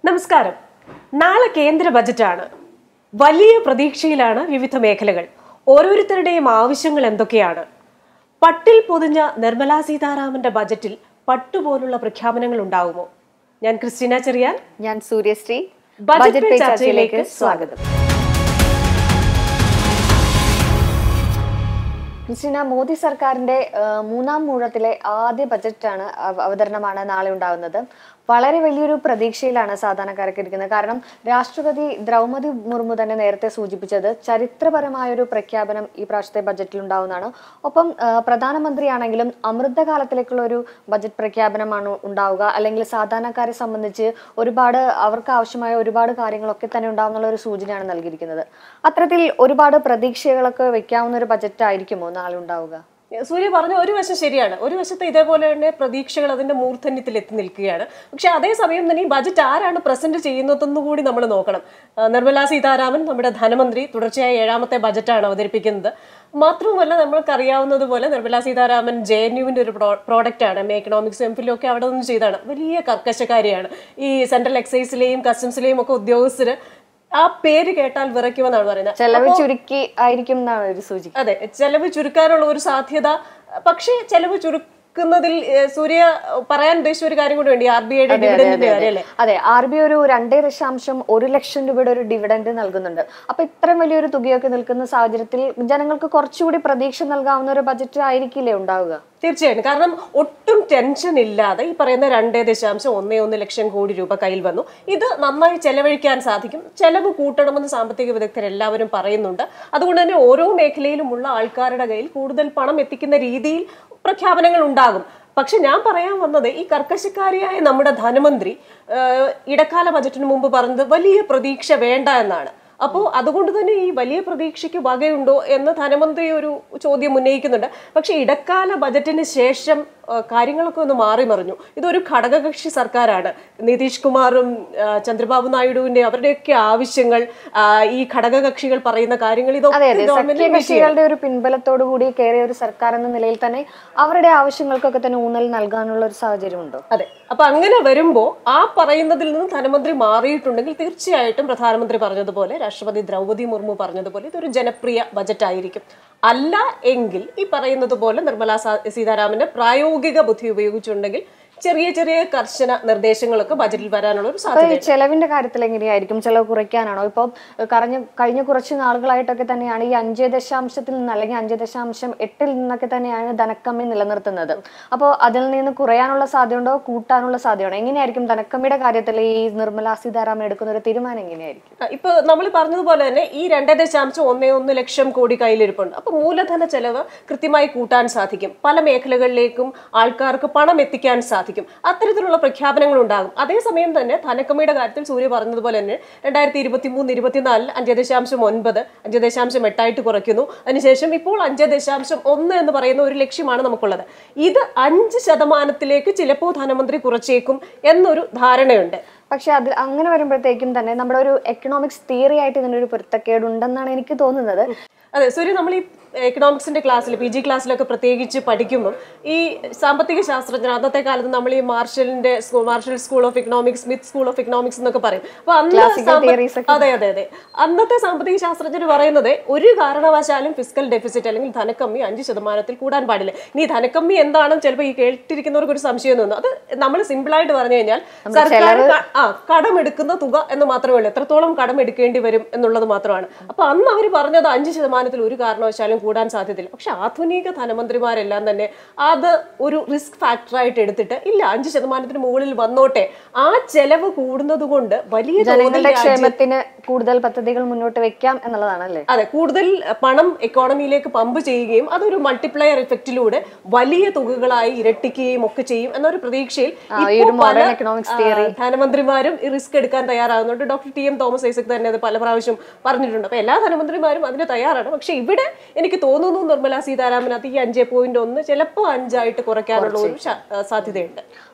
നമസ്കാരം നാളെ കേന്ദ്ര ബജറ്റാണ് വലിയ പ്രതീക്ഷയിലാണ് വിവിധ മേഖലകൾ ഓരോരുത്തരുടെയും ആവശ്യങ്ങൾ എന്തൊക്കെയാണ് പട്ടിൽ പൊതിഞ്ഞ നിർമ്മലാ സീതാരാമന്റെ ബജറ്റിൽ പട്ടുപോലുള്ള പ്രഖ്യാപനങ്ങൾ ഉണ്ടാവുമോ ഞാൻ ക്രിസ്റ്റീന ചെറിയാൻ ഞാൻ സൂര്യശ്രീ ബജറ്റ് ബജറ്റ് പേ പേ ചർച്ചയിലേക്ക് ചർച്ചയിലേക്ക് സ്വാഗതം ക്രിസ്റ്റീന മോദി സർക്കാരിന്റെ ആ, മൂന്നാം മൂഴത്തിലെ ആദ്യ ബജറ്റാണ് അവ- അവതരണമാണ് നാളെ ഉണ്ടാകുന്നത് വളരെ വലിയൊരു പ്രതീക്ഷയിലാണ് സാധാരണക്കാരൊക്കെ ഇരിക്കുന്നത് കാരണം രാഷ്ട്രപതി ദ്രൗപതി മുർമു തന്നെ നേരത്തെ സൂചിപ്പിച്ചത് ചരിത്രപരമായ ഒരു പ്രഖ്യാപനം ഈ പ്രാവശ്യത്തെ ബജറ്റിൽ ഉണ്ടാവുന്നതാണ് ഒപ്പം ആ, പ്രധാനമന്ത്രിയാണെങ്കിലും അമൃതകാലത്തിലേക്കുള്ള ഒരു ബജറ്റ് പ്രഖ്യാപനമാണ് ഉണ്ടാവുക അല്ലെങ്കിൽ സാധാരണക്കാരെ സംബന്ധിച്ച് ഒരുപാട് അവർക്ക് ആവശ്യമായ ഒരുപാട് കാര്യങ്ങളൊക്കെ തന്നെ ഉണ്ടാവുന്നുള്ള ഒരു സൂചനയാണ് നൽകിയിരിക്കുന്നത് അത്തരത്തിൽ ഒരുപാട് പ്രതീക്ഷകളൊക്കെ വെക്കാവുന്ന ഒരു ബജറ്റ് ആയിരിക്കുമോ നാളെ ഉണ്ടാവുക സൂര്യ പറഞ്ഞ ഒരു വശം ശരിയാണ് ഒരു വശത്ത് ഇതേപോലെ തന്നെ പ്രതീക്ഷകൾ അതിന്റെ മൂർധന്യത്തിൽ എത്തി നിൽക്കുകയാണ് പക്ഷെ അതേസമയം തന്നെ ഈ ബജറ്റ് ആരാണ് പ്രസന്റ് ചെയ്യുന്നതെന്ന് കൂടി നമ്മൾ നോക്കണം ആ, നിർമ്മലാ സീതാരാമൻ നമ്മുടെ ധനമന്ത്രി തുടർച്ചയായ ഏഴാമത്തെ ബജറ്റാണ് അവതരിപ്പിക്കുന്നത് മാത്രവുമല്ല നമ്മൾക്കറിയാവുന്നത് പോലെ നിർമ്മലാ സീതാരാമൻ ജെ എൻ യുവിന്റെ ഒരു പ്രോഡക്റ്റ് ആണ് എം എക്കണോമിക്സ് എം ഫിലും ഒക്കെ അവിടെ നിന്ന് ചെയ്താണ് വലിയ കർക്കശക്കാരിയാണ് ഈ സെൻട്രൽ എക്സൈസിലെയും കസ്റ്റംസിലെയും ഒക്കെ ഉദ്യോഗസ്ഥര് ആ പേര് കേട്ടാൽ വിറയ്ക്കുമെന്നാണ് പറയുന്നത് ചെലവ് ചുരുക്കി ആയിരിക്കും എന്നാണ് ഒരു സൂചി അതെ ചെലവ് ചുരുക്കാനുള്ള ഒരു സാധ്യത പക്ഷേ ചെലവ് ചുരുക്കുന്നതിൽ ഏഹ്, സൂര്യ പറയാൻ ഉദ്ദേശിച്ച ഒരു കാര്യം കൂടി വേണ്ടി ആർ ബി ഐയുടെ ഡിവിഡന്റിന്റെ കാര്യം അല്ലേ അതെ ആർ ബി ഒരു രണ്ടേ ദശാംശം ഒരു ലക്ഷം രൂപയുടെ ഒരു ഡിവിഡൻഡ് നൽകുന്നുണ്ട് അപ്പൊ ഇത്രയും വലിയൊരു തുകയൊക്കെ നിൽക്കുന്ന സാഹചര്യത്തിൽ ജനങ്ങൾക്ക് കുറച്ചുകൂടി പ്രതീക്ഷ നൽകാവുന്ന ഒരു ബജറ്റ് ആയിരിക്കില്ലേ ഉണ്ടാവുക തീർച്ചയായും കാരണം ഒട്ടും ടെൻഷൻ ഇല്ലാതെ ഈ പറയുന്ന രണ്ടേ ദശാംശം ഒന്നേ ഒന്ന് ലക്ഷം കോടി രൂപ കയ്യിൽ വന്നു ഇത് നന്നായി ചെലവഴിക്കാൻ സാധിക്കും ചെലവ് കൂട്ടണമെന്ന് സാമ്പത്തിക വിദഗ്ധർ എല്ലാവരും പറയുന്നുണ്ട് അതുകൊണ്ട് തന്നെ ഓരോ മേഖലയിലുമുള്ള ആൾക്കാരുടെ കയ്യിൽ കൂടുതൽ പണം എത്തിക്കുന്ന രീതിയിൽ പ്രഖ്യാപനങ്ങൾ ഉണ്ടാകും പക്ഷെ ഞാൻ പറയാൻ വന്നത് ഈ കർക്കശക്കാരിയായ നമ്മുടെ ധനമന്ത്രി ഏഹ്, ഇടക്കാല ബജറ്റിന് മുമ്പ് പറഞ്ഞത് വലിയ പ്രതീക്ഷ വേണ്ട എന്നാണ് അപ്പോൾ അതുകൊണ്ട് തന്നെ ഈ വലിയ പ്രതീക്ഷയ്ക്ക് വകയുണ്ടോ എന്ന് ധനമന്ത്രി ഒരു ചോദ്യം ഉന്നയിക്കുന്നുണ്ട് പക്ഷെ ഇടക്കാല ബജറ്റിന് ശേഷം ആ, കാര്യങ്ങളൊക്കെ ഒന്ന് മാറി മറിഞ്ഞു ഇതൊരു ഘടകകക്ഷി സർക്കാരാണ് നിതീഷ് കുമാറും ആ, ചന്ദ്രബാബു നായിഡുവിന്റെ അവരുടെയൊക്കെ ആവശ്യങ്ങൾ ആ, ഈ ഘടകകക്ഷികൾ പറയുന്ന കാര്യങ്ങൾ അതെ ഇതൊക്കെ അതെ ഗവൺമെന്റ് സഖ്യകക്ഷികളുടെ ഒരു പിൻബലത്തോടു കൂടി കയറിയ ഒരു സർക്കാർ എന്ന നിലയിൽ തന്നെ അവരുടെ ആവശ്യങ്ങൾക്കൊക്കെ തന്നെ ഊന്നൽ നൽകാനുള്ള ഒരു സാഹചര്യമുണ്ടോ അതെ അപ്പൊ അങ്ങനെ വരുമ്പോ ആ പറയുന്നതിൽ നിന്ന് ധനമന്ത്രി മാറിയിട്ടുണ്ടെങ്കിൽ തീർച്ചയായിട്ടും പ്രധാനമന്ത്രി പറഞ്ഞതുപോലെ രാഷ്ട്രപതി ദ്രൗപതി മുർമു പറഞ്ഞതുപോലെ ഇതൊരു ജനപ്രിയ ബജറ്റ് ആയിരിക്കും അല്ല എങ്കിൽ ഈ പറയുന്നത് പോലെ നിർമ്മലാ സാ- സീതാരാമന്റെ പ്രായോഗിക ബുദ്ധി ഉപയോഗിച്ചുണ്ടെങ്കിൽ ചെറിയ ചെറിയ കർശന നിർദ്ദേശങ്ങളൊക്കെ ബജറ്റിൽ വരാനുള്ള ഒരു അപ്പൊ സാധ്യത ഈ ചെലവിന്റെ കാര്യത്തിൽ എങ്ങനെയായിരിക്കും ചെലവ് കുറയ്ക്കാനാണോ ഇപ്പൊ കഴിഞ്ഞ കഴിഞ്ഞ കുറച്ച് നാളുകളായിട്ടൊക്കെ തന്നെയാണ് ഈ അഞ്ച് ദശാംശത്തിൽ നിന്ന് അല്ലെങ്കിൽ അഞ്ച് ദശാംശം എട്ടിൽ നിന്നൊക്കെ തന്നെയാണ് ധനക്കമ്മി നിലനിർത്തുന്നത് അപ്പോൾ അതിൽ നിന്ന് കുറയാനുള്ള സാധ്യതയുണ്ടോ കൂട്ടാനുള്ള സാധ്യതയുണ്ടോ എങ്ങനെയായിരിക്കും ധനക്കമ്മിയുടെ കാര്യത്തിൽ ഈ നിർമ്മലാ സീതാരാമൻ എടുക്കുന്ന ഒരു തീരുമാനം എങ്ങനെയായിരിക്കും ആ, ഇപ്പൊ നമ്മൾ പറഞ്ഞതുപോലെ തന്നെ ഈ രണ്ടേ ദശാംശം ഒന്നേ ഒന്ന് ലക്ഷം കോടി കയ്യിലിരിപ്പുണ്ട് അപ്പൊ മൂലധന ചെലവ് കൃത്യമായി കൂട്ടാൻ സാധിക്കും പല മേഖലകളിലേക്കും ആൾക്കാർക്ക് പണം എത്തിക്കാൻ സാധിക്കും അത്തരത്തിലുള്ള പ്രഖ്യാപനങ്ങൾ ഉണ്ടാകും അതേസമയം തന്നെ ധനക്കമ്മിയുടെ കാര്യത്തിൽ സൂര്യ പറഞ്ഞതുപോലെ തന്നെ രണ്ടായിരത്തി ഇരുപത്തി മൂന്ന് ഇരുപത്തിനാലിൽ അഞ്ച് ദശാംശം ഒൻപത് അഞ്ച് ദശാംശം എട്ടായിട്ട് കുറയ്ക്കുന്നു അതിനുശേഷം ഇപ്പോൾ അഞ്ച് ദശാംശം ഒന്ന് എന്ന് പറയുന്ന ഒരു ലക്ഷ്യമാണ് നമുക്കുള്ളത് ഇത് അഞ്ച് ശതമാനത്തിലേക്ക് ചിലപ്പോൾ ധനമന്ത്രി കുറച്ചേക്കും എന്നൊരു ധാരണയുണ്ട് പക്ഷെ അതിൽ അങ്ങനെ വരുമ്പോഴത്തേക്കും തന്നെ നമ്മുടെ ഒരു എക്കണോമിക്സ് തിയറി ആയിട്ട് ഇതിനൊരു പൊരുത്തക്കേടുണ്ടെന്നാണ് എനിക്ക് തോന്നുന്നത് അതെ സൂര്യ നമ്മൾ ഈ എക്കണോമിക്സിന്റെ ക്ലാസ്സിൽ പി ജി ക്ലാസ്സിലൊക്കെ പ്രത്യേകിച്ച് പഠിക്കുമ്പോൾ ഈ സാമ്പത്തിക ശാസ്ത്രജ്ഞർ അന്നത്തെ കാലത്ത് നമ്മൾ ഈ മാർഷലിന്റെ സ്കൂ- Marshall school of economics Smith school of economics എന്നൊക്കെ പറയും അപ്പൊ അന്ന് Classical സാമ്പ- theories ഒക്കെ. അതെ അതെ അതെ അന്നത്തെ സാമ്പത്തിക ശാസ്ത്രജ്ഞർ പറയുന്നത് ഒരു കാരണവശാലും ഫിസിക്കൽ ഡെഫിസിറ്റ് അല്ലെങ്കിൽ ധനക്കമ്മി അഞ്ച് ശതമാനത്തിൽ കൂടാൻ പാടില്ല ഇനി ധനക്കമ്മി എന്താണെന്ന് ചിലപ്പോൾ ഈ കേട്ടിരിക്കുന്നവർക്ക് ഒരു സംശയം തോന്നും അത് നമ്മൾ സിമ്പിൾ ആയിട്ട് പറഞ്ഞു കഴിഞ്ഞാൽ സർക്കാർ ക- ആ കടമെടുക്കുന്ന തുക എന്ന് മാത്രമേ ഉള്ളൂ എത്രത്തോളം കടം എടുക്കേണ്ടി വരും എന്നുള്ളത് മാത്രമാണ് അപ്പൊ അന്ന് അവർ പറഞ്ഞത് അഞ്ച് ശതമാനത്തിൽ ഒരു കാരണവശാലും കൂടാൻ സാധ്യതയില്ല പക്ഷെ ആധുനിക ധനമന്ത്രിമാരെല്ലാം തന്നെ അത് ഒരു റിസ്ക് ഫാക്ടറായിട്ട് എടുത്തിട്ട് ഇല്ല അഞ്ച് ശതമാനത്തിന് മുകളിൽ വന്നോട്ടെ ആ ചെലവ് കൂടുന്നത് കൊണ്ട് വലിയ തോതിൽ ജനങ്ങളുടെ രാജ്യം- ക്ഷേമത്തിന് കൂടുതൽ പദ്ധതികൾ മുന്നോട്ട് വെക്കാം എന്നുള്ളതാണല്ലേ അതെ കൂടുതൽ പണം എക്കോണമിയിലേക്ക് പമ്പ് ചെയ്യുകയും അതൊരു മൾട്ടിപ്ലയർ ഇഫക്റ്റിലൂടെ വലിയ തുകകളായി ഇരട്ടിക്കുകയും ഒക്കെ ചെയ്യും എന്നൊരു പ്രതീക്ഷയിൽ ആ, ഈ ഇപ്പോൾ ഒരു പല modern economics ആ, ധനമന്ത്രിമാരും ഈ റിസ്ക് എടുക്കാൻ തയ്യാറാകുന്നുണ്ട് doctor T M Thomas Isaac തന്നെ അത് പല പ്രാവശ്യം പറഞ്ഞിട്ടുണ്ട് അപ്പൊ എല്ലാ ധനമന്ത്രിമാരും അതിന് തയ്യാറാണ് പക്ഷെ ഇവിടെ എനിക്ക് തോന്നുന്നു നിർമ്മലാ സീതാരാമൻ അത് ഈ അഞ്ചേ പോയിന്റ് ഒന്ന് ചിലപ്പോൾ അഞ്ചായിട്ട് കുറയ്ക്കാനുള്ള ഒരു ശ- ആ, സാധ്യതയുണ്ട്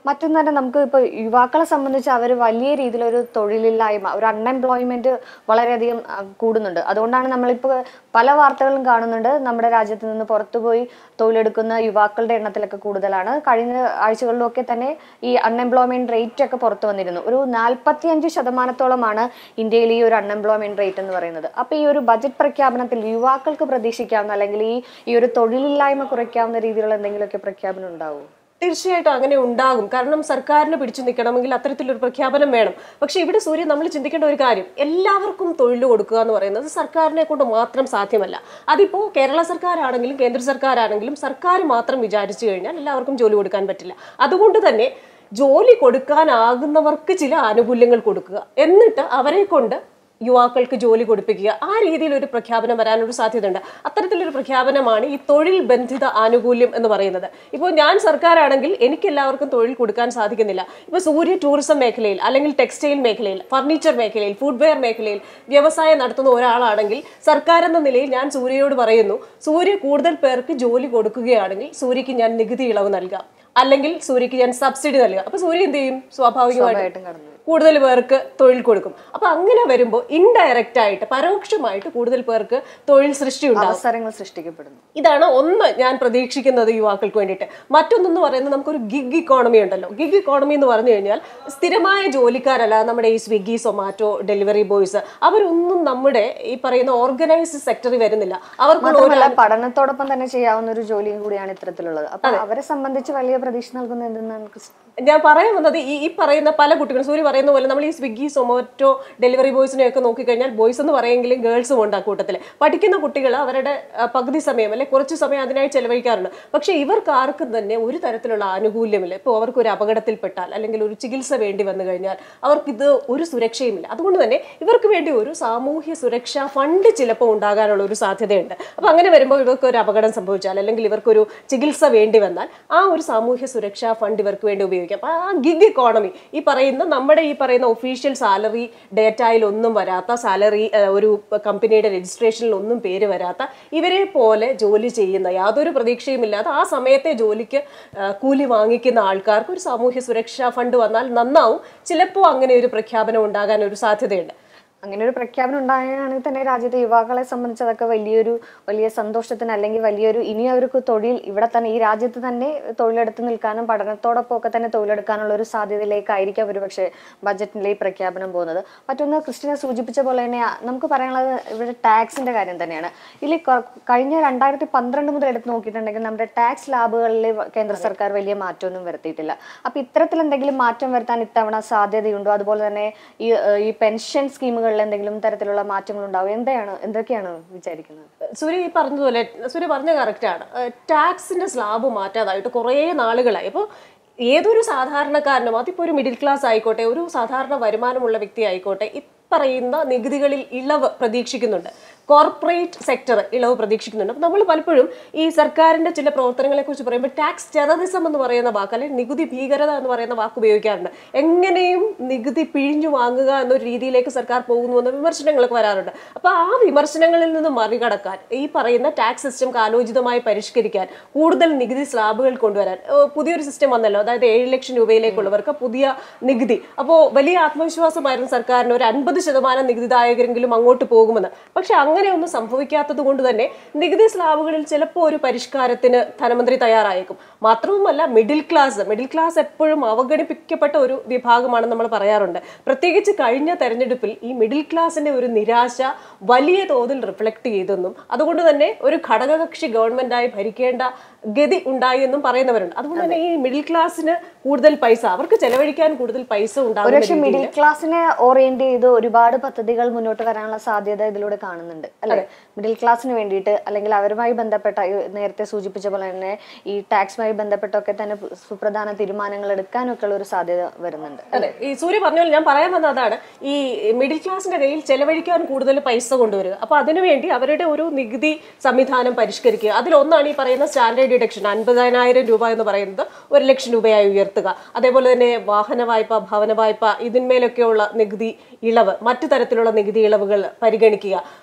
മറ്റൊന്ന് തന്നെ നമുക്ക് ഇപ്പോൾ യുവാക്കളെ സംബന്ധിച്ച് അവർ വലിയ രീതിയിലൊരു തൊഴിലില്ലായ്മ ഒരു അൺഎംപ്ലോയ്മെന്റ് വളരെയധികം ആ, കൂടുന്നുണ്ട് അതുകൊണ്ടാണ് നമ്മളിപ്പോൾ പല വാർത്തകളും കാണുന്നുണ്ട് നമ്മുടെ രാജ്യത്ത് നിന്ന് പുറത്തുപോയി തൊഴിലെടുക്കുന്ന യുവാക്കളുടെ എണ്ണത്തിലൊക്കെ കൂടുതലാണ് കഴിഞ്ഞ ആഴ്ചകളിലൊക്കെ തന്നെ ഈ അൺഎംപ്ലോയ്മെന്റ് റേറ്റ് ഒക്കെ പുറത്തു വന്നിരുന്നു ഒരു നാൽപ്പത്തിയഞ്ച് ശതമാനത്തോളമാണ് ഇന്ത്യയിൽ ഈ ഒരു അൺഎംപ്ലോയ്മെന്റ് റേറ്റ് എന്ന് പറയുന്നത് അപ്പൊ ഈ ഒരു ബജറ്റ് പ്രഖ്യാപനത്തിൽ യുവാക്കൾക്ക് പ്രതീക്ഷിക്കാവുന്ന അല്ലെങ്കിൽ ഈ ഈ ഒരു തൊഴിലില്ലായ്മ കുറയ്ക്കാവുന്ന രീതിയിലുള്ള എന്തെങ്കിലുമൊക്കെ പ്രഖ്യാപനം ഉണ്ടാവും തീർച്ചയായിട്ടും അങ്ങനെ ഉണ്ടാകും കാരണം സർക്കാരിന് പിടിച്ചു നിൽക്കണമെങ്കിൽ അത്തരത്തിലൊരു പ്രഖ്യാപനം വേണം പക്ഷെ ഇവിടെ സൂര്യ നമ്മൾ ചിന്തിക്കേണ്ട ഒരു കാര്യം എല്ലാവർക്കും തൊഴിൽ കൊടുക്കുക എന്ന് പറയുന്നത് സർക്കാരിനെ കൊണ്ട് മാത്രം സാധ്യമല്ല അതിപ്പോ കേരള സർക്കാരാണെങ്കിലും കേന്ദ്ര സർക്കാരാണെങ്കിലും സർക്കാർ മാത്രം വിചാരിച്ചു കഴിഞ്ഞാൽ എല്ലാവർക്കും ജോലി കൊടുക്കാൻ പറ്റില്ല അതുകൊണ്ട് തന്നെ ജോലി കൊടുക്കാനാകുന്നവർക്ക് ചില ആനുകൂല്യങ്ങൾ കൊടുക്കുക എന്നിട്ട് അവരെ കൊണ്ട് യുവാക്കൾക്ക് ജോലി കൊടുപ്പിക്കുക ആ രീതിയിൽ ഒരു പ്രഖ്യാപനം വരാനൊരു സാധ്യതയുണ്ട് അത്തരത്തിലൊരു പ്രഖ്യാപനമാണ് ഈ തൊഴിൽ ബന്ധിത ആനുകൂല്യം എന്ന് പറയുന്നത് ഇപ്പോൾ ഞാൻ സർക്കാരാണെങ്കിൽ എനിക്ക് എല്ലാവർക്കും തൊഴിൽ കൊടുക്കാൻ സാധിക്കുന്നില്ല ഇപ്പോൾ സൂര്യ ടൂറിസം മേഖലയിൽ അല്ലെങ്കിൽ ടെക്സ്റ്റൈൽ മേഖലയിൽ ഫർണിച്ചർ മേഖലയിൽ ഫുഡ്വെയർ മേഖലയിൽ വ്യവസായം നടത്തുന്ന ഒരാളാണെങ്കിൽ സർക്കാർ എന്ന നിലയിൽ ഞാൻ സൂര്യയോട് പറയുന്നു സൂര്യ കൂടുതൽ പേർക്ക് ജോലി കൊടുക്കുകയാണെങ്കിൽ സൂര്യക്ക് ഞാൻ നികുതി ഇളവ് നൽകാം അല്ലെങ്കിൽ സൂര്യക്ക് ഞാൻ സബ്സിഡി നൽകാം അപ്പൊ സൂര്യ എന്ത് ചെയ്യും സ്വാഭാവികമായിട്ടും സ്വാഭാവികമായിട്ടും കടന്നു വരും. കൂടുതൽ പേർക്ക് തൊഴിൽ കൊടുക്കും അപ്പൊ അങ്ങനെ വരുമ്പോൾ ഇൻഡയറക്റ്റ് ആയിട്ട് പരോക്ഷമായിട്ട് കൂടുതൽ പേർക്ക് തൊഴിൽ സൃഷ്ടി ഉണ്ടാകും അവസരങ്ങൾ സൃഷ്ടിക്കപ്പെടുന്നു ഇതാണ് ഒന്ന് ഞാൻ പ്രതീക്ഷിക്കുന്നത് യുവാക്കൾക്ക് വേണ്ടിയിട്ട് മറ്റൊന്നെന്ന് പറയുന്നത് നമുക്കൊരു ഗിഗ് ഇക്കോണമി ഉണ്ടല്ലോ ഗിഗ് ഇക്കോണമി എന്ന് പറഞ്ഞു കഴിഞ്ഞാൽ സ്ഥിരമായ ജോലിക്കാരല്ല നമ്മുടെ ഈ സ്വിഗ്ഗി സൊമാറ്റോ ഡെലിവറി ബോയ്സ് അവരൊന്നും നമ്മുടെ ഈ പറയുന്ന ഓർഗനൈസ്ഡ് സെക്ടറിൽ വരുന്നില്ല അവർക്കുള്ള ഒരു മാത്രമല്ല പഠനത്തോടൊപ്പം തന്നെ ചെയ്യാവുന്ന ഒരു ജോലിയും കൂടിയാണ് ഇത്തരത്തിലുള്ളത് അപ്പൊ അവരെ സംബന്ധിച്ച് വലിയ പ്രതീക്ഷ നൽകുന്നത് എന്തെന്നാണ് ക്രിസ്- ഞാൻ പറയാൻ വന്നത് ഈ ഈ പറയുന്ന പല കുട്ടികളും സൂര്യ പറയുന്ന പോലെ നമ്മൾ ഈ സ്വിഗ്ഗി സൊമാറ്റോ ഡെലിവറി ബോയ്സിനെ ഒക്കെ നോക്കിക്കഴിഞ്ഞാൽ ബോയ്സ് എന്ന് പറയുമെങ്കിലും ഗേൾസും ഉണ്ട് ആ കൂട്ടത്തിൽ പഠിക്കുന്ന കുട്ടികൾ അവരുടെ ആ, പകുതി സമയം അല്ലെ കുറച്ച് സമയം അതിനായി ചെലവഴിക്കാറുണ്ട് പക്ഷേ ഇവർക്ക് ആർക്കും തന്നെ ഒരു തരത്തിലുള്ള ആനുകൂല്യമില്ല ഇപ്പോൾ അവർക്ക് ഒരു അപകടത്തിൽപ്പെട്ടാൽ അല്ലെങ്കിൽ ഒരു ചികിത്സ വേണ്ടി വന്നു കഴിഞ്ഞാൽ അവർക്കിത് ഒരു സുരക്ഷയുമില്ല അതുകൊണ്ട് തന്നെ ഇവർക്ക് വേണ്ടി ഒരു സാമൂഹ്യ സുരക്ഷാ ഫണ്ട് ചിലപ്പോൾ ഉണ്ടാകാനുള്ള ഒരു സാധ്യതയുണ്ട് അപ്പോൾ അങ്ങനെ വരുമ്പോൾ ഇവർക്ക് ഒരു അപകടം സംഭവിച്ചാൽ അല്ലെങ്കിൽ ഇവർക്കൊരു ചികിത്സ വേണ്ടി വന്നാൽ ആ ഒരു സാമൂഹ്യ സുരക്ഷാ ഫണ്ട് ഇവർക്ക് വേണ്ടി ഉപയോഗിക്കാം അപ്പോൾ ആ ഗിഗ് ഇക്കോണമി ഈ പറയുന്ന നമ്മുടെ ഈ പറയുന്ന ഒഫീഷ്യൽ സാലറി ഡേറ്റയിൽ ഒന്നും വരാത്ത സാലറി ഒരു കമ്പനിയുടെ രജിസ്ട്രേഷനിൽ ഒന്നും പേര് വരാത്ത ഇവരെ പോലെ ജോലി ചെയ്യുന്ന യാതൊരു പ്രതീക്ഷയുമില്ലാതെ ആ സമയത്തെ ജോലിക്ക് ആ, കൂലി വാങ്ങിക്കുന്ന ആൾക്കാർക്ക് ഒരു സാമൂഹ്യ സുരക്ഷാ ഫണ്ട് വന്നാൽ നന്നാവും ചിലപ്പോൾ അങ്ങനെ ഒരു പ്രഖ്യാപനം ഉണ്ടാകാൻ ഒരു സാധ്യതയുണ്ട് അങ്ങനെ ഒരു പ്രഖ്യാപനം ഉണ്ടാകുകയാണെങ്കിൽ തന്നെ രാജ്യത്തെ യുവാക്കളെ സംബന്ധിച്ച് അതൊക്കെ വലിയൊരു വലിയ സന്തോഷത്തിന് അല്ലെങ്കിൽ വലിയൊരു ഇനി അവർക്ക് തൊഴിൽ ഇവിടെ തന്നെ ഈ രാജ്യത്ത് തന്നെ തൊഴിലെടുത്ത് നിൽക്കാനും പഠനത്തോടൊപ്പം ഒക്കെ തന്നെ തൊഴിലെടുക്കാനുള്ള ഒരു സാധ്യതയിലേക്കായിരിക്കാം ഒരുപക്ഷെ ബജറ്റിലെ ഈ പ്രഖ്യാപനം പോകുന്നത് മറ്റൊന്ന് ക്രിസ്റ്റിനെ സൂചിപ്പിച്ച പോലെ തന്നെ ആ, നമുക്ക് പറയാനുള്ളത് ഇവിടെ ടാക്സിന്റെ കാര്യം തന്നെയാണ് ഇതിൽ ക- കഴിഞ്ഞ രണ്ടായിരത്തി പന്ത്രണ്ട് മുതൽ എടുത്ത് നോക്കിയിട്ടുണ്ടെങ്കിൽ നമ്മുടെ ടാക്സ് ലാബുകളിൽ കേന്ദ്ര സർക്കാർ വലിയ മാറ്റമൊന്നും വരുത്തിയിട്ടില്ല അപ്പൊ ഇത്തരത്തിൽ എന്തെങ്കിലും മാറ്റം വരുത്താൻ ഇത്തവണ സാധ്യതയുണ്ടോ അതുപോലെ തന്നെ ഈ ഏഹ്, ഈ പെൻഷൻ സ്കീമുകളിൽ എന്തെങ്കിലും തരത്തിലുള്ള മാറ്റങ്ങൾ ഉണ്ടാവും എന്താണ് എന്തൊക്കെയാണ് വിചാരിക്കുന്നത് സൂര്യ ഈ പറഞ്ഞതുപോലെ സൂര്യ പറഞ്ഞ കറക്റ്റാണ് ടാക്സിന്റെ സ്ലാബ് മാറ്റാതായിട്ട് കുറേ നാളുകളായി അപ്പോൾ ഏതൊരു സാധാരണക്കാരനും അതിപ്പോൾ ഒരു മിഡിൽ ക്ലാസ് ആയിക്കോട്ടെ ഒരു സാധാരണ വരുമാനമുള്ള വ്യക്തി ആയിക്കോട്ടെ ഈ പറയുന്ന നികുതികളിൽ ഇളവ് പ്രതീക്ഷിക്കുന്നുണ്ട് കോർപ്പറേറ്റ് സെക്ടർ ഇളവ് പ്രതീക്ഷിക്കുന്നുണ്ട് അപ്പോൾ നമ്മൾ പലപ്പോഴും ഈ സർക്കാരിന്റെ ചില പ്രവർത്തനങ്ങളെ കുറിച്ച് പറയുമ്പോൾ ടാക്സ് ടെററിസം എന്ന് പറയുന്ന വാക്ക് അല്ലെങ്കിൽ നികുതി ഭീകരത എന്ന് പറയുന്ന വാക്ക് ഉപയോഗിക്കാറുണ്ട് എങ്ങനെയും നികുതി പിഴിഞ്ഞു വാങ്ങുക എന്നൊരു രീതിയിലേക്ക് സർക്കാർ പോകുന്നു എന്ന വിമർശനങ്ങളൊക്കെ വരാറുണ്ട് അപ്പോൾ ആ വിമർശനങ്ങളിൽ നിന്ന് മറികടക്കാൻ ഈ പറയുന്ന ടാക്സ് സിസ്റ്റം കാലോചിതമായി പരിഷ്കരിക്കാൻ കൂടുതൽ നികുതി സ്ലാബുകൾ കൊണ്ടുവരാൻ ഏഹ് പുതിയൊരു സിസ്റ്റം വന്നല്ലോ അതായത് ഏഴ് ലക്ഷം രൂപയിലേക്കുള്ളവർക്ക് പുതിയ നികുതി അപ്പോൾ വലിയ ആത്മവിശ്വാസമായിരുന്നു സർക്കാരിന് ഒരു അൻപത് ശതമാനം നികുതിദായകരെങ്കിലും അങ്ങോട്ട് പോകുമെന്ന് പക്ഷെ അങ്ങനെയൊന്നും സംഭവിക്കാത്തത് കൊണ്ട് തന്നെ നികുതി സ്ലാബുകളിൽ ചിലപ്പോൾ ഒരു പരിഷ്കാരത്തിന് ധനമന്ത്രി തയ്യാറായേക്കും മാത്രവുമല്ല മിഡിൽ ക്ലാസ് മിഡിൽ ക്ലാസ് എപ്പോഴും അവഗണിപ്പിക്കപ്പെട്ട ഒരു വിഭാഗമാണെന്ന് നമ്മൾ പറയാറുണ്ട് പ്രത്യേകിച്ച് കഴിഞ്ഞ തെരഞ്ഞെടുപ്പിൽ ഈ മിഡിൽ ക്ലാസിന്റെ ഒരു നിരാശ വലിയ തോതിൽ റിഫ്ലക്ട് ചെയ്തെന്നും അതുകൊണ്ട് തന്നെ ഒരു ഘടകകക്ഷി ഗവൺമെന്റായി ഭരിക്കേണ്ട ഗതി ഉണ്ടായി എന്നും പറയുന്നവരുണ്ട് അതുകൊണ്ട് തന്നെ ഈ മിഡിൽ ക്ലാസ്സിന് കൂടുതൽ പൈസ അവർക്ക് ചെലവഴിക്കാൻ കൂടുതൽ പൈസ ഉണ്ടാകുന്ന ഒരുപക്ഷെ മിഡിൽ ക്ലാസ്സിനെ ഓറിയന്റ് ചെയ്ത് ഒരുപാട് പദ്ധതികൾ മുന്നോട്ട് വരാനുള്ള സാധ്യത ഇതിലൂടെ കാണുന്നുണ്ട് അല്ലെ മിഡിൽ ക്ലാസ്സിന് വേണ്ടിയിട്ട് അല്ലെങ്കിൽ അവരുമായി ബന്ധപ്പെട്ട ഈ നേരത്തെ സൂചിപ്പിച്ച പോലെ തന്നെ ഈ ടാക്സുമായി ബന്ധപ്പെട്ടൊക്കെ തന്നെ സുപ്രധാന തീരുമാനങ്ങൾ എടുക്കാനൊക്കെ ഉള്ള ഒരു സാധ്യത വരുന്നുണ്ട് അതെ ഈ സൂര്യ പറഞ്ഞ പോലെ ഞാൻ പറയാൻ വന്ന അതാണ് ഈ മിഡിൽ ക്ലാസിന്റെ കയ്യിൽ ചെലവഴിക്കാൻ കൂടുതൽ പൈസ കൊണ്ടുവരിക അപ്പൊ അതിനുവേണ്ടി അവരുടെ ഒരു നികുതി സംവിധാനം പരിഷ്കരിക്കുക അതിലൊന്നാണ് ഈ പറയുന്ന സ്റ്റാൻഡേർഡ് ഡിഡക്ഷൻ അൻപതിനായിരം രൂപ എന്ന് പറയുന്നത് ഒരു ലക്ഷം രൂപയായി ഉയർത്തുക അതേപോലെ തന്നെ വാഹന വായ്പ ഭവന വായ്പ ഇതിന്മേലൊക്കെയുള്ള നികുതി ഇളവ് മറ്റു തരത്തിലുള്ള നികുതി ഇളവുകൾ പരിഗണിക്കുക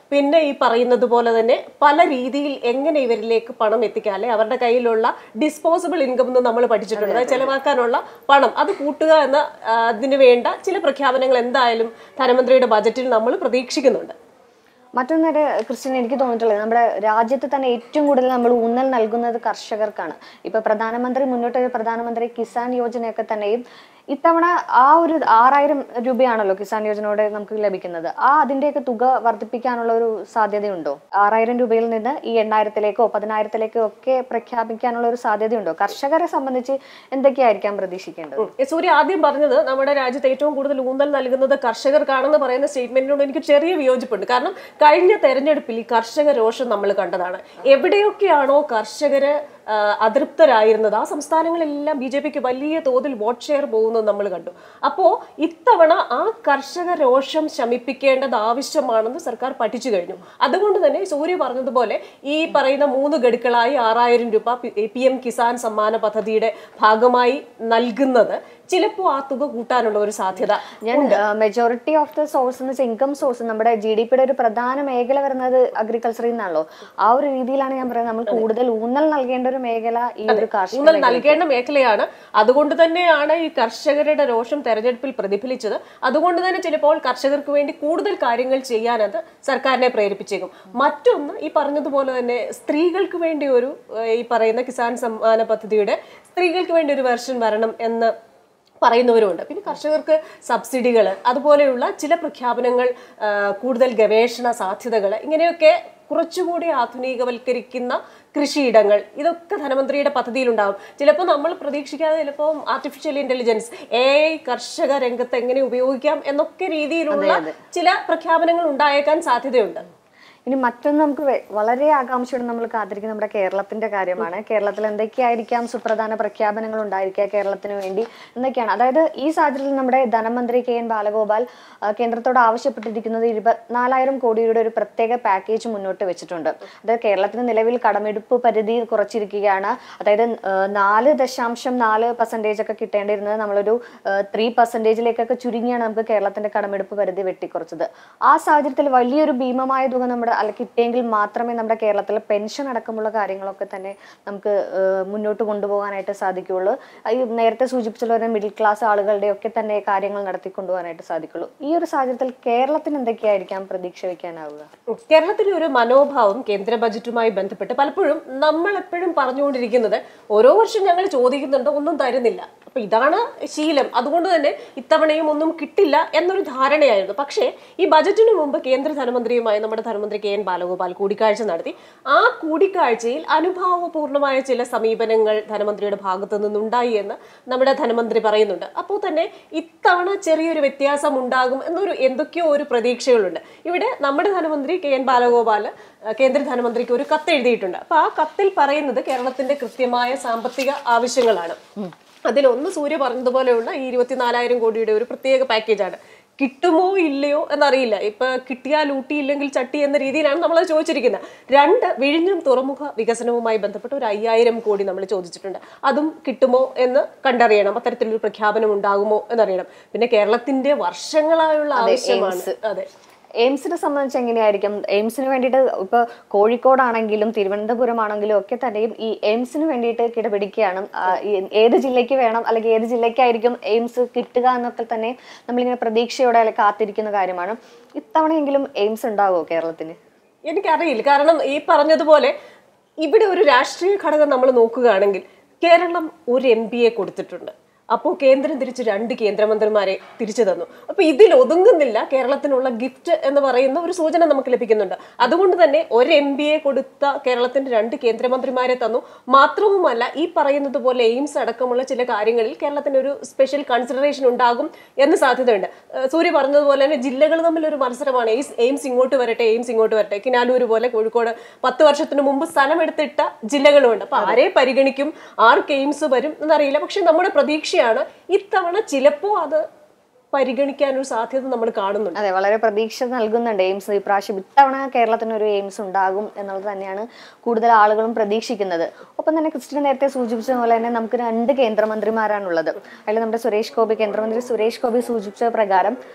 പിന്നെ ഈ പറയുന്നത് പോലെ തന്നെ പല രീതിയിൽ എങ്ങനെ ഇവരിലേക്ക് പണം എത്തിക്കാം അല്ലെ അവരുടെ കയ്യിലുള്ള ഡിസ്പോസിബിൾ ഇൻകം എന്ന് നമ്മൾ പഠിച്ചിട്ടുണ്ട് അതായത് ചെലവാക്കാനുള്ള പണം അത് കൂട്ടുക എന്ന ആ, അതിന് വേണ്ട ചില പ്രഖ്യാപനങ്ങൾ എന്തായാലും ധനമന്ത്രിയുടെ ബജറ്റിൽ നമ്മൾ പ്രതീക്ഷിക്കുന്നുണ്ട് മറ്റൊന്നൊരു ക്രിസ്ത്യൻ എനിക്ക് തോന്നിയിട്ടുള്ളത് നമ്മുടെ രാജ്യത്ത് തന്നെ ഏറ്റവും കൂടുതൽ നമ്മൾ ഊന്നൽ നൽകുന്നത് കർഷകർക്കാണ് ഇപ്പൊ പ്രധാനമന്ത്രി മുന്നോട്ട് വെച്ച പ്രധാനമന്ത്രി കിസാൻ യോജനയൊക്കെ തന്നെയും ഇത്തവണ ആ ഒരു ആറായിരം രൂപയാണല്ലോ കിസാൻ യോജനയോടെ നമുക്ക് ലഭിക്കുന്നത് ആ അതിന്റെയൊക്കെ തുക വർദ്ധിപ്പിക്കാനുള്ള ഒരു സാധ്യതയുണ്ടോ ആറായിരം രൂപയിൽ നിന്ന് ഈ എണ്ണായിരത്തിലേക്കോ പതിനായിരത്തിലേക്കോ ഒക്കെ പ്രഖ്യാപിക്കാനുള്ള ഒരു സാധ്യതയുണ്ടോ കർഷകരെ സംബന്ധിച്ച് എന്തൊക്കെയായിരിക്കാം പ്രതീക്ഷിക്കേണ്ടത് ഉം. സൂര്യ ആദ്യം പറഞ്ഞത് നമ്മുടെ രാജ്യത്ത് ഏറ്റവും കൂടുതൽ ഊന്നൽ നൽകുന്നത് കർഷകർക്കാണെന്ന് പറയുന്ന സ്റ്റേറ്റ്മെന്റിനോട് എനിക്ക് ചെറിയ വിയോജിപ്പുണ്ട് കാരണം കഴിഞ്ഞ തെരഞ്ഞെടുപ്പിൽ ഈ കർഷക രോഷം നമ്മൾ കണ്ടതാണ് എവിടെയൊക്കെയാണോ കർഷകര് ആ, അതൃപ്തരായിരുന്നത് ആ സംസ്ഥാനങ്ങളെല്ലാം ബി ജെ പിക്ക് വലിയ തോതിൽ വോട്ട് ഷെയർ പോകുന്നത് നമ്മൾ കണ്ടു അപ്പോ ഇത്തവണ ആ കർഷക രോഷം ശമിപ്പിക്കേണ്ടത് ആവശ്യമാണെന്ന് സർക്കാർ പഠിച്ചു കഴിഞ്ഞു അതുകൊണ്ട് തന്നെ സൂര്യ പറഞ്ഞതുപോലെ ഈ പറയുന്ന മൂന്ന് ഗഡുക്കളായി ആറായിരം രൂപ പി എം കിസാൻ സമ്മാന പദ്ധതിയുടെ ഭാഗമായി നൽകുന്നത് ചിലപ്പോൾ ആ തുക കൂട്ടാനുള്ള ഒരു സാധ്യത ഞാൻ മെജോറിറ്റി ഓഫ് ദ സോഴ്സ് എന്ന് വെച്ചാൽ ഇൻകം സോഴ്സ് നമ്മുടെ ജി ഡി പിയുടെ ഒരു പ്രധാന മേഖല വരുന്നത് അഗ്രികൾച്ചറിൽ നിന്നാണല്ലോ ആ ഒരു രീതിയിലാണ് ഞാൻ പറയുന്നത് നമ്മൾ കൂടുതൽ ഊന്നൽ നൽകേണ്ട ഒരു മേഖല ഈ ഒരു കാർഷിക ഊന്നൽ നൽകേണ്ട മേഖലയാണ് അതുകൊണ്ട് തന്നെയാണ് ഈ കർഷകരുടെ രോഷം തെരഞ്ഞെടുപ്പിൽ പ്രതിഫലിച്ചത് അതുകൊണ്ട് തന്നെ ചിലപ്പോൾ കർഷകർക്ക് വേണ്ടി കൂടുതൽ കാര്യങ്ങൾ ചെയ്യാൻ അത് സർക്കാരിനെ പ്രേരിപ്പിച്ചേക്കും മറ്റൊന്ന് ഈ പറഞ്ഞതുപോലെ തന്നെ സ്ത്രീകൾക്ക് വേണ്ടി ഒരു ഏഹ്, ഈ പറയുന്ന കിസാൻ സമ്മാന പദ്ധതിയുടെ സ്ത്രീകൾക്ക് വേണ്ടി ഒരു വെർഷൻ വരണം എന്ന് പറയുന്നവരുമുണ്ട് പിന്നെ കർഷകർക്ക് സബ്സിഡികൾ അതുപോലെയുള്ള ചില പ്രഖ്യാപനങ്ങൾ ആ, കൂടുതൽ ഗവേഷണ സാധ്യതകൾ ഇങ്ങനെയൊക്കെ കുറച്ചുകൂടി ആധുനികവൽക്കരിക്കുന്ന കൃഷിയിടങ്ങൾ ഇതൊക്കെ ധനമന്ത്രിയുടെ പദ്ധതിയിലുണ്ടാകും ചിലപ്പോൾ നമ്മൾ പ്രതീക്ഷിക്കാതെ ചിലപ്പോൾ ആർട്ടിഫിഷ്യൽ ഇന്റലിജൻസ് എ ഐ കർഷക രംഗത്ത് എങ്ങനെ ഉപയോഗിക്കാം എന്നൊക്കെ രീതിയിലുള്ള ചില പ്രഖ്യാപനങ്ങൾ ഉണ്ടായേക്കാൻ സാധ്യതയുണ്ട് ഇനി മറ്റൊന്ന് നമുക്ക് വെ- വളരെ ആകാംക്ഷയോടെ നമ്മൾ കാത്തിരിക്കുന്ന നമ്മുടെ കേരളത്തിന്റെ കാര്യമാണ് കേരളത്തിൽ എന്തൊക്കെയായിരിക്കാം സുപ്രധാന പ്രഖ്യാപനങ്ങൾ ഉണ്ടായിരിക്കുക കേരളത്തിന് വേണ്ടി എന്തൊക്കെയാണ് അതായത് ഈ സാഹചര്യത്തിൽ നമ്മുടെ ധനമന്ത്രി കെ എൻ ബാലഗോപാൽ ആ, കേന്ദ്രത്തോട് ആവശ്യപ്പെട്ടിരിക്കുന്നത് ഇരുപത്തിനാലായിരം കോടിയുടെ ഒരു പ്രത്യേക പാക്കേജ് മുന്നോട്ട് വെച്ചിട്ടുണ്ട് അതായത് കേരളത്തിന് നിലവിൽ കടമെടുപ്പ് പരിധി കുറച്ചിരിക്കുകയാണ് അതായത് ആ, നാല് ദശാംശം നാല് പെർസെൻറ്റേജ് ഒക്കെ കിട്ടേണ്ടിരുന്നത് നമ്മളൊരു ത്രീ പെർസെൻറ്റേജിലേക്കൊക്കെ ചുരുങ്ങിയാണ് നമുക്ക് കേരളത്തിന്റെ കടമെടുപ്പ് പരിധി വെട്ടിക്കുറച്ചത് ആ സാഹചര്യത്തിൽ വലിയൊരു ഭീമമായ തുക നമ്മുടെ അല്ല കിട്ടിയെങ്കിൽ മാത്രമേ നമ്മുടെ കേരളത്തിൽ പെൻഷൻ അടക്കമുള്ള കാര്യങ്ങളൊക്കെ തന്നെ നമുക്ക് ആ, മുന്നോട്ട് കൊണ്ടുപോകാനായിട്ട് സാധിക്കുകയുള്ളൂ ഈ നേരത്തെ സൂചിപ്പിച്ചുള്ള പോലെ മിഡിൽ ക്ലാസ് ആളുകളുടെ ഒക്കെ തന്നെ കാര്യങ്ങൾ നടത്തിക്കൊണ്ടുപോകാനായിട്ട് സാധിക്കുള്ളൂ ഈ ഒരു സാഹചര്യത്തിൽ കേരളത്തിന് എന്തൊക്കെയായിരിക്കാം പ്രതീക്ഷ വെക്കാനാവുക കേരളത്തിലെ ഒരു മനോഭാവം കേന്ദ്ര ബജറ്റുമായി ബന്ധപ്പെട്ട് പലപ്പോഴും നമ്മൾ എപ്പോഴും പറഞ്ഞുകൊണ്ടിരിക്കുന്നത് ഓരോ വർഷം ഞങ്ങൾ ചോദിക്കുന്നുണ്ട് ഒന്നും തരുന്നില്ല അപ്പൊ ഇതാണ് ശീലം അതുകൊണ്ട് തന്നെ ഇത്തവണയും ഒന്നും കിട്ടില്ല എന്നൊരു ധാരണയായിരുന്നു പക്ഷേ ഈ ബജറ്റിന് മുമ്പ് കേന്ദ്ര ധനമന്ത്രിയുമായി നമ്മുടെ ധനമന്ത്രി കെ എൻ ബാലഗോപാൽ കൂടിക്കാഴ്ച നടത്തി ആ കൂടിക്കാഴ്ചയിൽ അനുഭാവപൂർണമായ ചില സമീപനങ്ങൾ ധനമന്ത്രിയുടെ ഭാഗത്തു നിന്നുണ്ടായി എന്ന് നമ്മുടെ ധനമന്ത്രി പറയുന്നുണ്ട് അപ്പോൾ തന്നെ ഇത്തവണ ചെറിയൊരു വ്യത്യാസം ഉണ്ടാകും എന്നൊരു എന്തൊക്കെയോ ഒരു പ്രതീക്ഷകളുണ്ട് ഇവിടെ നമ്മുടെ ധനമന്ത്രി കെ എൻ ബാലഗോപാൽ അഹ് കേന്ദ്ര ധനമന്ത്രിക്ക് ഒരു കത്ത് എഴുതിയിട്ടുണ്ട് അപ്പൊ ആ കത്തിൽ പറയുന്നത് കേരളത്തിന്റെ കൃത്യമായ സാമ്പത്തിക ആവശ്യങ്ങളാണ് അതിലൊന്ന് സൂര്യ പറഞ്ഞതുപോലെയുള്ള ഈ ഇരുപത്തിനാലായിരം കോടിയുടെ ഒരു പ്രത്യേക പാക്കേജാണ് കിട്ടുമോ ഇല്ലയോ എന്നറിയില്ല ഇപ്പൊ കിട്ടിയാൽ ഊട്ടിയില്ലെങ്കിൽ ചട്ടി എന്ന രീതിയിലാണ് നമ്മൾ ചോദിച്ചിരിക്കുന്നത് രണ്ട് വിഴിഞ്ഞം തുറമുഖ വികസനവുമായി ബന്ധപ്പെട്ട് ഒരു അയ്യായിരം കോടി നമ്മൾ ചോദിച്ചിട്ടുണ്ട് അതും കിട്ടുമോ എന്ന് കണ്ടറിയണം അത്തരത്തിലൊരു പ്രഖ്യാപനം ഉണ്ടാകുമോ എന്നറിയണം പിന്നെ കേരളത്തിന്റെ വർഷങ്ങളായുള്ള ആവശ്യമാണ് അതെ എയിംസിനെ സംബന്ധിച്ച് എങ്ങനെയായിരിക്കും എയിംസിന് വേണ്ടിയിട്ട് ഇപ്പൊ കോഴിക്കോടാണെങ്കിലും തിരുവനന്തപുരം ആണെങ്കിലും ഒക്കെ തന്നെയും ഈ എയിംസിന് വേണ്ടിയിട്ട് കിടപിടിക്കുകയാണ് ആ, ഈ ഏത് ജില്ലയ്ക്ക് വേണം അല്ലെങ്കിൽ ഏത് ജില്ലയ്ക്കായിരിക്കും എയിംസ് കിട്ടുക എന്നൊക്കെ തന്നെ നമ്മളിങ്ങനെ പ്രതീക്ഷയോടെ അല്ലെങ്കിൽ കാത്തിരിക്കുന്ന കാര്യമാണ് ഇത്തവണയെങ്കിലും എയിംസ് ഉണ്ടാവുമോ കേരളത്തിന് എനിക്കറിയില്ല കാരണം ഈ പറഞ്ഞതുപോലെ ഇവിടെ ഒരു രാഷ്ട്രീയ ഘടകം നമ്മൾ നോക്കുകയാണെങ്കിൽ കേരളം ഒരു എം പിയെ കൊടുത്തിട്ടുണ്ട് അപ്പോൾ കേന്ദ്രം തിരിച്ച് രണ്ട് കേന്ദ്രമന്ത്രിമാരെ തിരിച്ചു തന്നു അപ്പൊ ഇതിൽ ഒതുങ്ങുന്നില്ല കേരളത്തിനുള്ള ഗിഫ്റ്റ് എന്ന് പറയുന്ന ഒരു സൂചന നമുക്ക് ലഭിക്കുന്നുണ്ട് അതുകൊണ്ട് തന്നെ ഒരു എം പിയെ കൊടുത്ത കേരളത്തിന്റെ രണ്ട് കേന്ദ്രമന്ത്രിമാരെ തന്നു മാത്രവുമല്ല ഈ പറയുന്നത് പോലെ എയിംസ് അടക്കമുള്ള ചില കാര്യങ്ങളിൽ കേരളത്തിന് ഒരു സ്പെഷ്യൽ കൺസിഡറേഷൻ ഉണ്ടാകും എന്ന് സാധ്യതയുണ്ട് ഏഹ് സൂര്യ പറഞ്ഞതുപോലെ തന്നെ ജില്ലകൾ തമ്മിൽ ഒരു മത്സരമാണ് എയിംസ് എയിംസ് ഇങ്ങോട്ട് വരട്ടെ എയിംസ് ഇങ്ങോട്ട് വരട്ടെ കിനാലൂർ പോലെ കോഴിക്കോട് പത്ത് വർഷത്തിന് മുമ്പ് സ്ഥലമെടുത്തിട്ട ജില്ലകളുമുണ്ട് അപ്പൊ ആരെ പരിഗണിക്കും ആർക്ക് എയിംസ് വരും എന്നറിയില്ല പക്ഷെ നമ്മുടെ പ്രതീക്ഷയാണ് ഇത്തവണ ചിലപ്പോ അത് പരിഗണിക്കാൻ ഒരു സാധ്യത നമ്മൾ കാണുന്നുണ്ട് അതെ വളരെ പ്രതീക്ഷ നൽകുന്നുണ്ട് എയിംസ് ഇപ്രാവശ്യം ഇത്തവണ കേരളത്തിന് ഒരു എയിംസ് ഉണ്ടാകും എന്നുള്ളത് തന്നെയാണ് കൂടുതൽ ആളുകളും പ്രതീക്ഷിക്കുന്നത് ഒപ്പം തന്നെ ക്രിസ്ത്യൻ നേരത്തെ സൂചിപ്പിച്ച പോലെ തന്നെ നമുക്ക് രണ്ട് കേന്ദ്രമന്ത്രിമാരാണുള്ളത് അതിൽ നമ്മുടെ സുരേഷ് ഗോപി കേന്ദ്രമന്ത്രി സുരേഷ് ഗോപി സൂചിപ്പിച്ച പ്രകാരം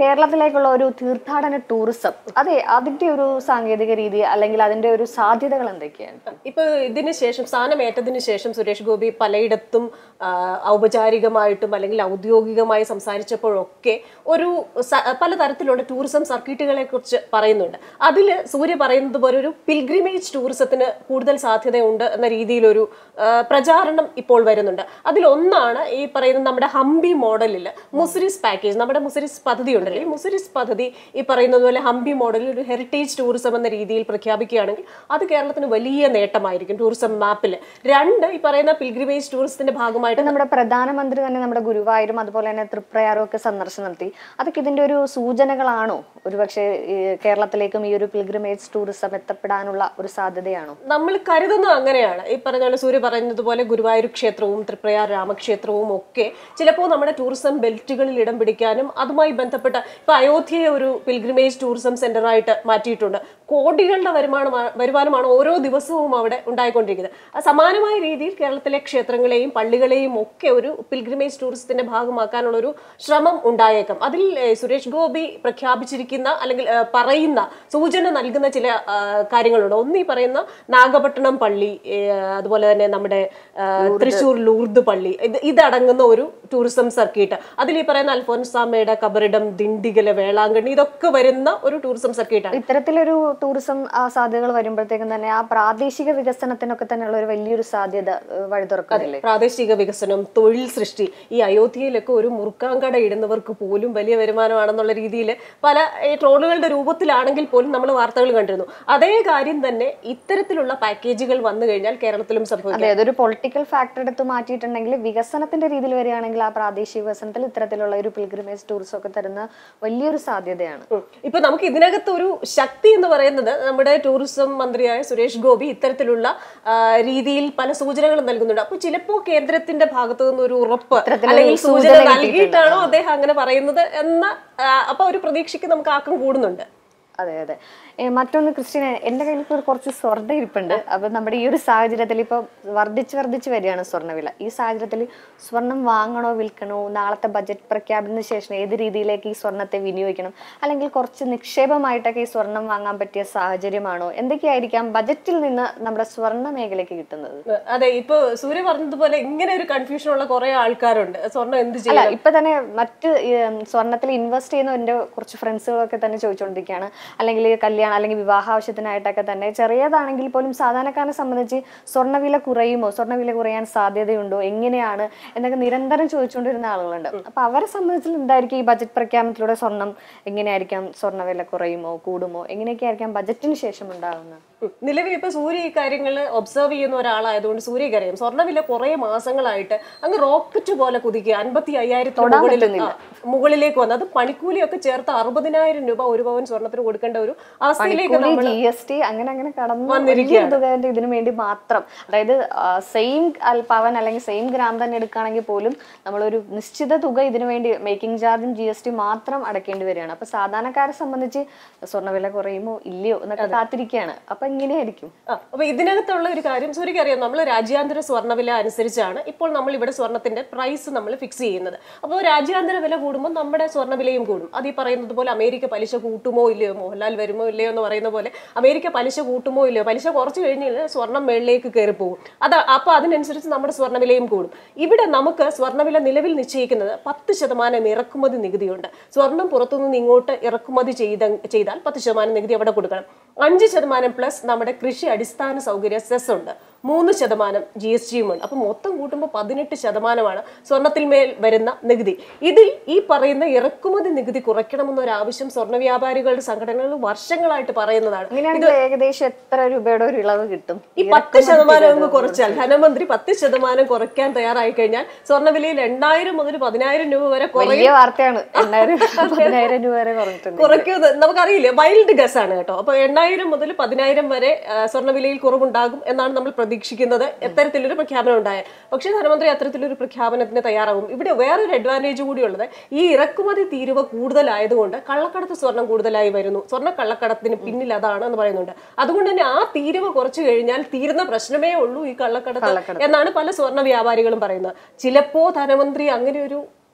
കേരളത്തിലേക്കുള്ള ഒരു തീർത്ഥാടന ടൂറിസം അതെ അതിന്റെ ഒരു സാങ്കേതിക രീതി അല്ലെങ്കിൽ അതിന്റെ ഒരു സാധ്യതകൾ എന്തൊക്കെയാണ് ഇപ്പൊ ഇതിന് ശേഷം സ്ഥാനമേറ്റതിന് ശേഷം സുരേഷ് ഗോപി പലയിടത്തും ആ, ഔപചാരികമായിട്ടും അല്ലെങ്കിൽ ഔദ്യോഗികമായി സംസാരിച്ചപ്പോഴൊക്കെ ഒരു സ- പലതരത്തിലുള്ള ടൂറിസം സർക്കിട്ടുകളെ കുറിച്ച് പറയുന്നുണ്ട് അതിൽ സൂര്യ പറയുന്നത് പോലെ ഒരു പിൽഗ്രിമേജ് ടൂറിസത്തിന് കൂടുതൽ സാധ്യതയുണ്ട് എന്ന രീതിയിലൊരു ആ, പ്രചാരണം ഇപ്പോൾ വരുന്നുണ്ട് അതിലൊന്നാണ് ഈ പറയുന്ന നമ്മുടെ ഹംപി മോഡലിൽ മുസിരിസ് പാക്കേജ് നമ്മുടെ മുസിരിസ് പദ്ധതി ഉണ്ടല്ലോ ഈ മുസിരിസ് പദ്ധതി ഈ പറയുന്നത് പോലെ ഹംപി മോഡലിൽ ഒരു ഹെറിറ്റേജ് ടൂറിസം എന്ന രീതിയിൽ പ്രഖ്യാപിക്കുകയാണെങ്കിൽ അത് കേരളത്തിന് വലിയ നേട്ടമായിരിക്കും ടൂറിസം മാപ്പിൽ രണ്ട് ഈ പറയുന്ന പിൽഗ്രിമേജ് ടൂറിസത്തിന്റെ ഭാഗമായിട്ട് ഇപ്പൊ നമ്മുടെ പ്രധാനമന്ത്രി തന്നെ നമ്മുടെ ഗുരുവായൂരും അതുപോലെ തന്നെ തൃപ്രയാറും ഒക്കെ സന്ദർശനം നടത്തി അതൊക്കെ ഇതിന്റെ ഒരു സൂചനകളാണോ ഒരുപക്ഷെ ഈ കേരളത്തിലേക്കും ഈ ഒരു പിൽഗ്രിമേജ് ടൂറിസം എത്തപ്പെടാനുള്ള ഒരു സാധ്യതയാണോ നമ്മൾ കരുതുന്നത് അങ്ങനെയാണ് ഈ പറഞ്ഞ പോലെ സൂര്യ പറയുന്നത് പോലെ ഗുരുവായൂർ ക്ഷേത്രവും തൃപ്രയാർ രാമക്ഷേത്രവും ഒക്കെ ചിലപ്പോൾ നമ്മുടെ ടൂറിസം ബെൽറ്റുകളിൽ ഇടം പിടിക്കാനും അതുമായി ബന്ധപ്പെട്ട ഇപ്പൊ അയോധ്യയെ ഒരു പിൽഗ്രിമേജ് ടൂറിസം സെന്റർ ആയിട്ട് മാറ്റിയിട്ടുണ്ട് കോടികളുടെ വരുമാനമാണ് വരുമാനമാണ് ഓരോ ദിവസവും അവിടെ ഉണ്ടായിക്കൊണ്ടിരിക്കുന്നത് ആ സമാനമായ രീതിയിൽ കേരളത്തിലെ ക്ഷേത്രങ്ങളെയും പള്ളികളെയും ഒക്കെ ഒരു പിൽഗ്രിമേജ് ടൂറിസത്തിന്റെ ഭാഗമാക്കാനുള്ള ഒരു ശ്രമം ഉണ്ടായേക്കാം അതിൽ ഏഹ്, സുരേഷ് ഗോപി പ്രഖ്യാപിച്ചിരിക്കുന്ന അല്ലെങ്കിൽ ഏഹ്, പറയുന്ന സൂചന നൽകുന്ന ചില ആ, കാര്യങ്ങളുണ്ട് ഒന്ന് ഈ പറയുന്ന നാഗപട്ടണം പള്ളി ഏഹ്, അതുപോലെ തന്നെ നമ്മുടെ ആ, തൃശൂർ ലൂർദ് പള്ളി ഇത് ഇതടങ്ങുന്ന ഒരു ടൂറിസം സർക്കിട്ട് അതിൽ ഈ പറയുന്ന അൽഫോൻസാമയുടെ കബറിടം ദിണ്ടിഗല് വേളാങ്കണ്ണി ഇതൊക്കെ വരുന്ന ഒരു ടൂറിസം സർക്കിട്ടാണ് ഇത്തരത്തിലൊരു ടൂറിസം സാധ്യതകൾ വരുമ്പോഴത്തേക്കും തന്നെ ആ പ്രാദേശിക വികസനത്തിനൊക്കെ തന്നെയുള്ള ഒരു വലിയൊരു സാധ്യത ഏഹ്, വഴി തുറക്കുന്നില്ലേ പ്രാദേശിക വികസനം തൊഴിൽ സൃഷ്ടി ഈ അയോധ്യയിലൊക്കെ ഒരു മുറുക്കാങ്കട ഇടുന്നവർക്ക് പോലും വലിയ വരുമാനമാണെന്നുള്ള രീതിയിൽ പല ഈ ട്രോളുകളുടെ രൂപത്തിലാണെങ്കിൽ പോലും നമ്മൾ വാർത്തകൾ കണ്ടിരുന്നു അതേ കാര്യം തന്നെ ഇത്തരത്തിലുള്ള പാക്കേജുകൾ വന്നു കഴിഞ്ഞാൽ കേരളത്തിലും സംഭവിക്കും അതെ അതൊരു പൊളിറ്റിക്കൽ ഫാക്ടർ എടുത്ത് മാറ്റിയിട്ടുണ്ടെങ്കിൽ വികസനത്തിന്റെ രീതിയിൽ വരികയാണെങ്കിൽ ആ പ്രാദേശിക വികസനത്തിൽ ഇത്തരത്തിലുള്ള ഒരു പിൽഗ്രിമേജ് ടൂറിസം ഒക്കെ തരുന്ന വലിയൊരു സാധ്യതയാണ് ഉം. ഇപ്പൊ നമുക്ക് ഇതിനകത്ത് ഒരു ശക്തി എന്ന് പറയുന്നത് നമ്മുടെ ടൂറിസം മന്ത്രിയായ സുരേഷ് ഗോപി ഇത്തരത്തിലുള്ള ആ, രീതിയിൽ പല സൂചനകളും നൽകുന്നുണ്ട് അപ്പൊ ചിലപ്പോ കേന്ദ്രത്തിന്റെ ഭാഗത്തു നിന്ന് ഒരു ഉറപ്പ് ഇത്തരത്തിലൊരു അല്ലെങ്കിൽ സൂചന സൂചന നൽകിയിട്ടാണോ അദ്ദേഹം അങ്ങനെ പറയുന്നത് എന്ന ആ, അപ്പൊ ഒരു പ്രതീക്ഷയ്ക്ക് നമുക്ക് ആക്കം കൂടുന്നുണ്ട് അതെ അതെ ഏ, മറ്റൊന്ന് ക്രിസ്റ്റ്യൻ എന്റെ കയ്യിൽ ഇപ്പോൾ കുറച്ച് സ്വർണ്ണം ഇരിപ്പുണ്ട് അപ്പൊ നമ്മുടെ ഈ ഒരു സാഹചര്യത്തിൽ ഇപ്പൊ വർദ്ധിച്ച് വർദ്ധിച്ച് വരികയാണ് സ്വർണ്ണവില ഈ സാഹചര്യത്തിൽ സ്വർണം വാങ്ങണോ വിൽക്കണോ നാളത്തെ ബജറ്റ് പ്രഖ്യാപനത്തിന് ശേഷം ഏത് രീതിയിലേക്ക് ഈ സ്വർണത്തെ വിനിയോഗിക്കണം അല്ലെങ്കിൽ കുറച്ച് നിക്ഷേപമായിട്ടൊക്കെ ഈ സ്വർണം വാങ്ങാൻ പറ്റിയ സാഹചര്യമാണോ എന്തൊക്കെയായിരിക്കാം ബജറ്റിൽ നിന്ന് നമ്മുടെ സ്വർണ്ണ മേഖലയ്ക്ക് കിട്ടുന്നത് അതെ ഇപ്പൊ സൂര്യ പറഞ്ഞതുപോലെ ഇങ്ങനെ ഒരു കൺഫ്യൂഷൻ ഉള്ള കുറെ ആൾക്കാരുണ്ട് സ്വർണ്ണം എന്ത് അല്ല ചെയ്യണം ഇപ്പൊ തന്നെ മറ്റ് ഉം, സ്വർണ്ണത്തിൽ ഇൻവെസ്റ്റ് ചെയ്യുന്ന എന്റെ കുറച്ച് ഫ്രണ്ട്സുകളൊക്കെ തന്നെ ചോദിച്ചുകൊണ്ടിരിക്കുകയാണ് അല്ലെങ്കിൽ കല്യാണം അല്ലെങ്കിൽ വിവാഹ ആവശ്യത്തിനായിട്ടൊക്കെ തന്നെ ചെറിയതാണെങ്കിൽ പോലും സാധാരണക്കാരനെ സംബന്ധിച്ച് സ്വർണ്ണവില കുറയുമോ സ്വർണ്ണവില കുറയാൻ സാധ്യതയുണ്ടോ എങ്ങനെയാണ് എന്നൊക്കെ നിരന്തരം ചോദിച്ചുകൊണ്ടിരുന്ന ആളുകളുണ്ട് അപ്പൊ അവരെ സംബന്ധിച്ച് എന്തായിരിക്കും ഈ ബജറ്റ് പ്രഖ്യാപനത്തിലൂടെ സ്വർണം എങ്ങനെയായിരിക്കാം സ്വർണ്ണവില കുറയുമോ കൂടുമോ എങ്ങനെയൊക്കെ ആയിരിക്കാം ബജറ്റിന് ശേഷം ഉണ്ടാകുന്നത് ഉം. നിലവിൽ ഇപ്പൊ സൂര്യ ഈ കാര്യങ്ങൾ ഒബ്സർവ് ചെയ്യുന്ന ഒരാളായതുകൊണ്ട് സൂര്യക്ക് അറിയാം സ്വർണ്ണവില കുറെ മാസങ്ങളായിട്ട് അങ്ങ് റോക്കറ്റ് പോലെ കുതിക്കുക അൻപത്തി അയ്യായിരത്തിന് മുകളിൽ ആ, മുകളിലേക്ക് വന്നു അത് പണിക്കൂലിയൊക്കെ ചേർത്ത് അറുപതിനായിരം രൂപ ഒരു പവൻ സ്വർണത്തിന് കൊടുക്കേണ്ട ഒരു അവസ്ഥയിലേക്ക് നമ്മൾ ജി എസ് ടി അങ്ങനെ അങ്ങനെ കടന്നു വന്നിരിക്കുകയാണ്. വലിയൊരു തുക ഇതിനു വേണ്ടി മാത്രം അതായത് സെയിം പവൻ അല്ലെങ്കിൽ സെയിം ഗ്രാം തന്നെ എടുക്കുകയാണെങ്കിൽ പോലും നമ്മളൊരു നിശ്ചിത തുക ഇതിനു വേണ്ടി മേക്കിംഗ് ചാർജും ജി എസ് ടി മാത്രം അടക്കേണ്ടി വരികയാണ് അപ്പൊ സാധാരണക്കാരെ സംബന്ധിച്ച് സ്വർണ്ണവില കുറയുമോ ഇല്ലയോ എന്നൊക്കെ കാത്തിരിക്കുകയാണ് അപ്പൊ ഇങ്ങനെയായിരിക്കും ആ, അപ്പൊ ഇതിനകത്തുള്ള ഒരു കാര്യം സൂര്യക്ക് അറിയാം നമ്മൾ രാജ്യാന്തര സ്വർണ്ണവില അനുസരിച്ചാണ് ഇപ്പോൾ നമ്മൾ ഇവിടെ സ്വർണത്തിന്റെ പ്രൈസ് നമ്മൾ ഫിക്സ് ചെയ്യുന്നത് അപ്പോൾ രാജ്യാന്തര വില കൂടുമ്പോൾ നമ്മുടെ സ്വർണ്ണവിലയും കൂടും അത് ഈ പറയുന്നത് പോലെ അമേരിക്ക പലിശ കൂട്ടുമോ ഇല്ലയോ മോഹൻലാൽ വരുമോ ഇല്ലയോ എന്ന് പറയുന്ന പോലെ അമേരിക്ക പലിശ കൂട്ടുമോ ഇല്ലയോ പലിശ കുറച്ച് കഴിഞ്ഞ് കഴിഞ്ഞാൽ സ്വർണ്ണം മേളിലേക്ക് കയറി പോകും അത് അപ്പൊ അതിനനുസരിച്ച് നമ്മുടെ സ്വർണ്ണവിലയും കൂടും ഇവിടെ നമുക്ക് സ്വർണ്ണവില നിലവിൽ നിശ്ചയിക്കുന്നത് പത്ത് ശതമാനം ഇറക്കുമതി നികുതിയുണ്ട് സ്വർണം പുറത്തുനിന്ന് ഇങ്ങോട്ട് ഇറക്കുമതി ചെയ്ത ചെയ്താൽ പത്ത് ശതമാനം നികുതി അവിടെ കൊടുക്കണം അഞ്ച് ശതമാനം പ്ലസ് നമ്മുടെ കൃഷി അടിസ്ഥാന സൗകര്യ സെസ് ഉണ്ട് മൂന്ന് ശതമാനം ജി എസ് ടിയും ഉണ്ട് അപ്പൊ മൊത്തം കൂട്ടുമ്പോൾ പതിനെട്ട് ശതമാനമാണ് സ്വർണത്തിൽ മേൽ വരുന്ന നികുതി ഇതിൽ ഈ പറയുന്ന ഇറക്കുമതി നികുതി കുറയ്ക്കണമെന്നൊരു ആവശ്യം സ്വർണ്ണ വ്യാപാരികളുടെ സംഘടനകൾ വർഷങ്ങളായിട്ട് പറയുന്നതാണ് അങ്ങനെയാണെങ്കിൽ ഏകദേശം എത്ര രൂപയുടെ ഒരു ഇളവ് കിട്ടും ഈ പത്ത് ശതമാനം അങ്ങ് കുറച്ചാൽ ധനമന്ത്രി പത്ത് ശതമാനം കുറയ്ക്കാൻ തയ്യാറായി കഴിഞ്ഞാൽ സ്വർണ്ണവിലയിൽ എണ്ണായിരം മുതൽ പതിനായിരം രൂപ വരെ കുറയും വലിയ വാർത്തയാണ് എണ്ണായിരം പതിനായിരം രൂപ വരെ കുറഞ്ഞിട്ടുണ്ട് കുറയ്ക്കുന്നത് നമുക്കറിയില്ല വൈൽഡ് ഗസ് ആണ് കേട്ടോ അപ്പൊ എണ്ണായിരം മുതൽ പതിനായിരം വരെ ആ, സ്വർണ്ണവിലയിൽ കുറവുണ്ടാകും എന്നാണ് നമ്മൾ പ്രതീക്ഷിക്കുന്നത് എത്തരത്തിലൊരു പ്രഖ്യാപനം ഉണ്ടായ പക്ഷേ ധനമന്ത്രി അത്തരത്തിലൊരു പ്രഖ്യാപനത്തിന് തയ്യാറാകും ഇവിടെ വേറൊരു അഡ്വാൻറ്റേജ് കൂടിയുള്ളത് ഈ ഇറക്കുമതി തീരുവ കൂടുതലായതുകൊണ്ട് കള്ളക്കടത്ത് സ്വർണം കൂടുതലായി വരുന്നു സ്വർണ്ണ കള്ളക്കടത്തിന് പിന്നിൽ അതാണ് എന്ന് പറയുന്നുണ്ട് അതുകൊണ്ട് തന്നെ ആ തീരുവ കുറച്ചു കഴിഞ്ഞാൽ തീരുന്ന പ്രശ്നമേ ഉള്ളൂ ഈ കള്ളക്കടത്ത് എന്നാണ് പല സ്വർണ്ണ വ്യാപാരികളും പറയുന്നത് ചിലപ്പോ ധനമന്ത്രി അങ്ങനെ ഒരു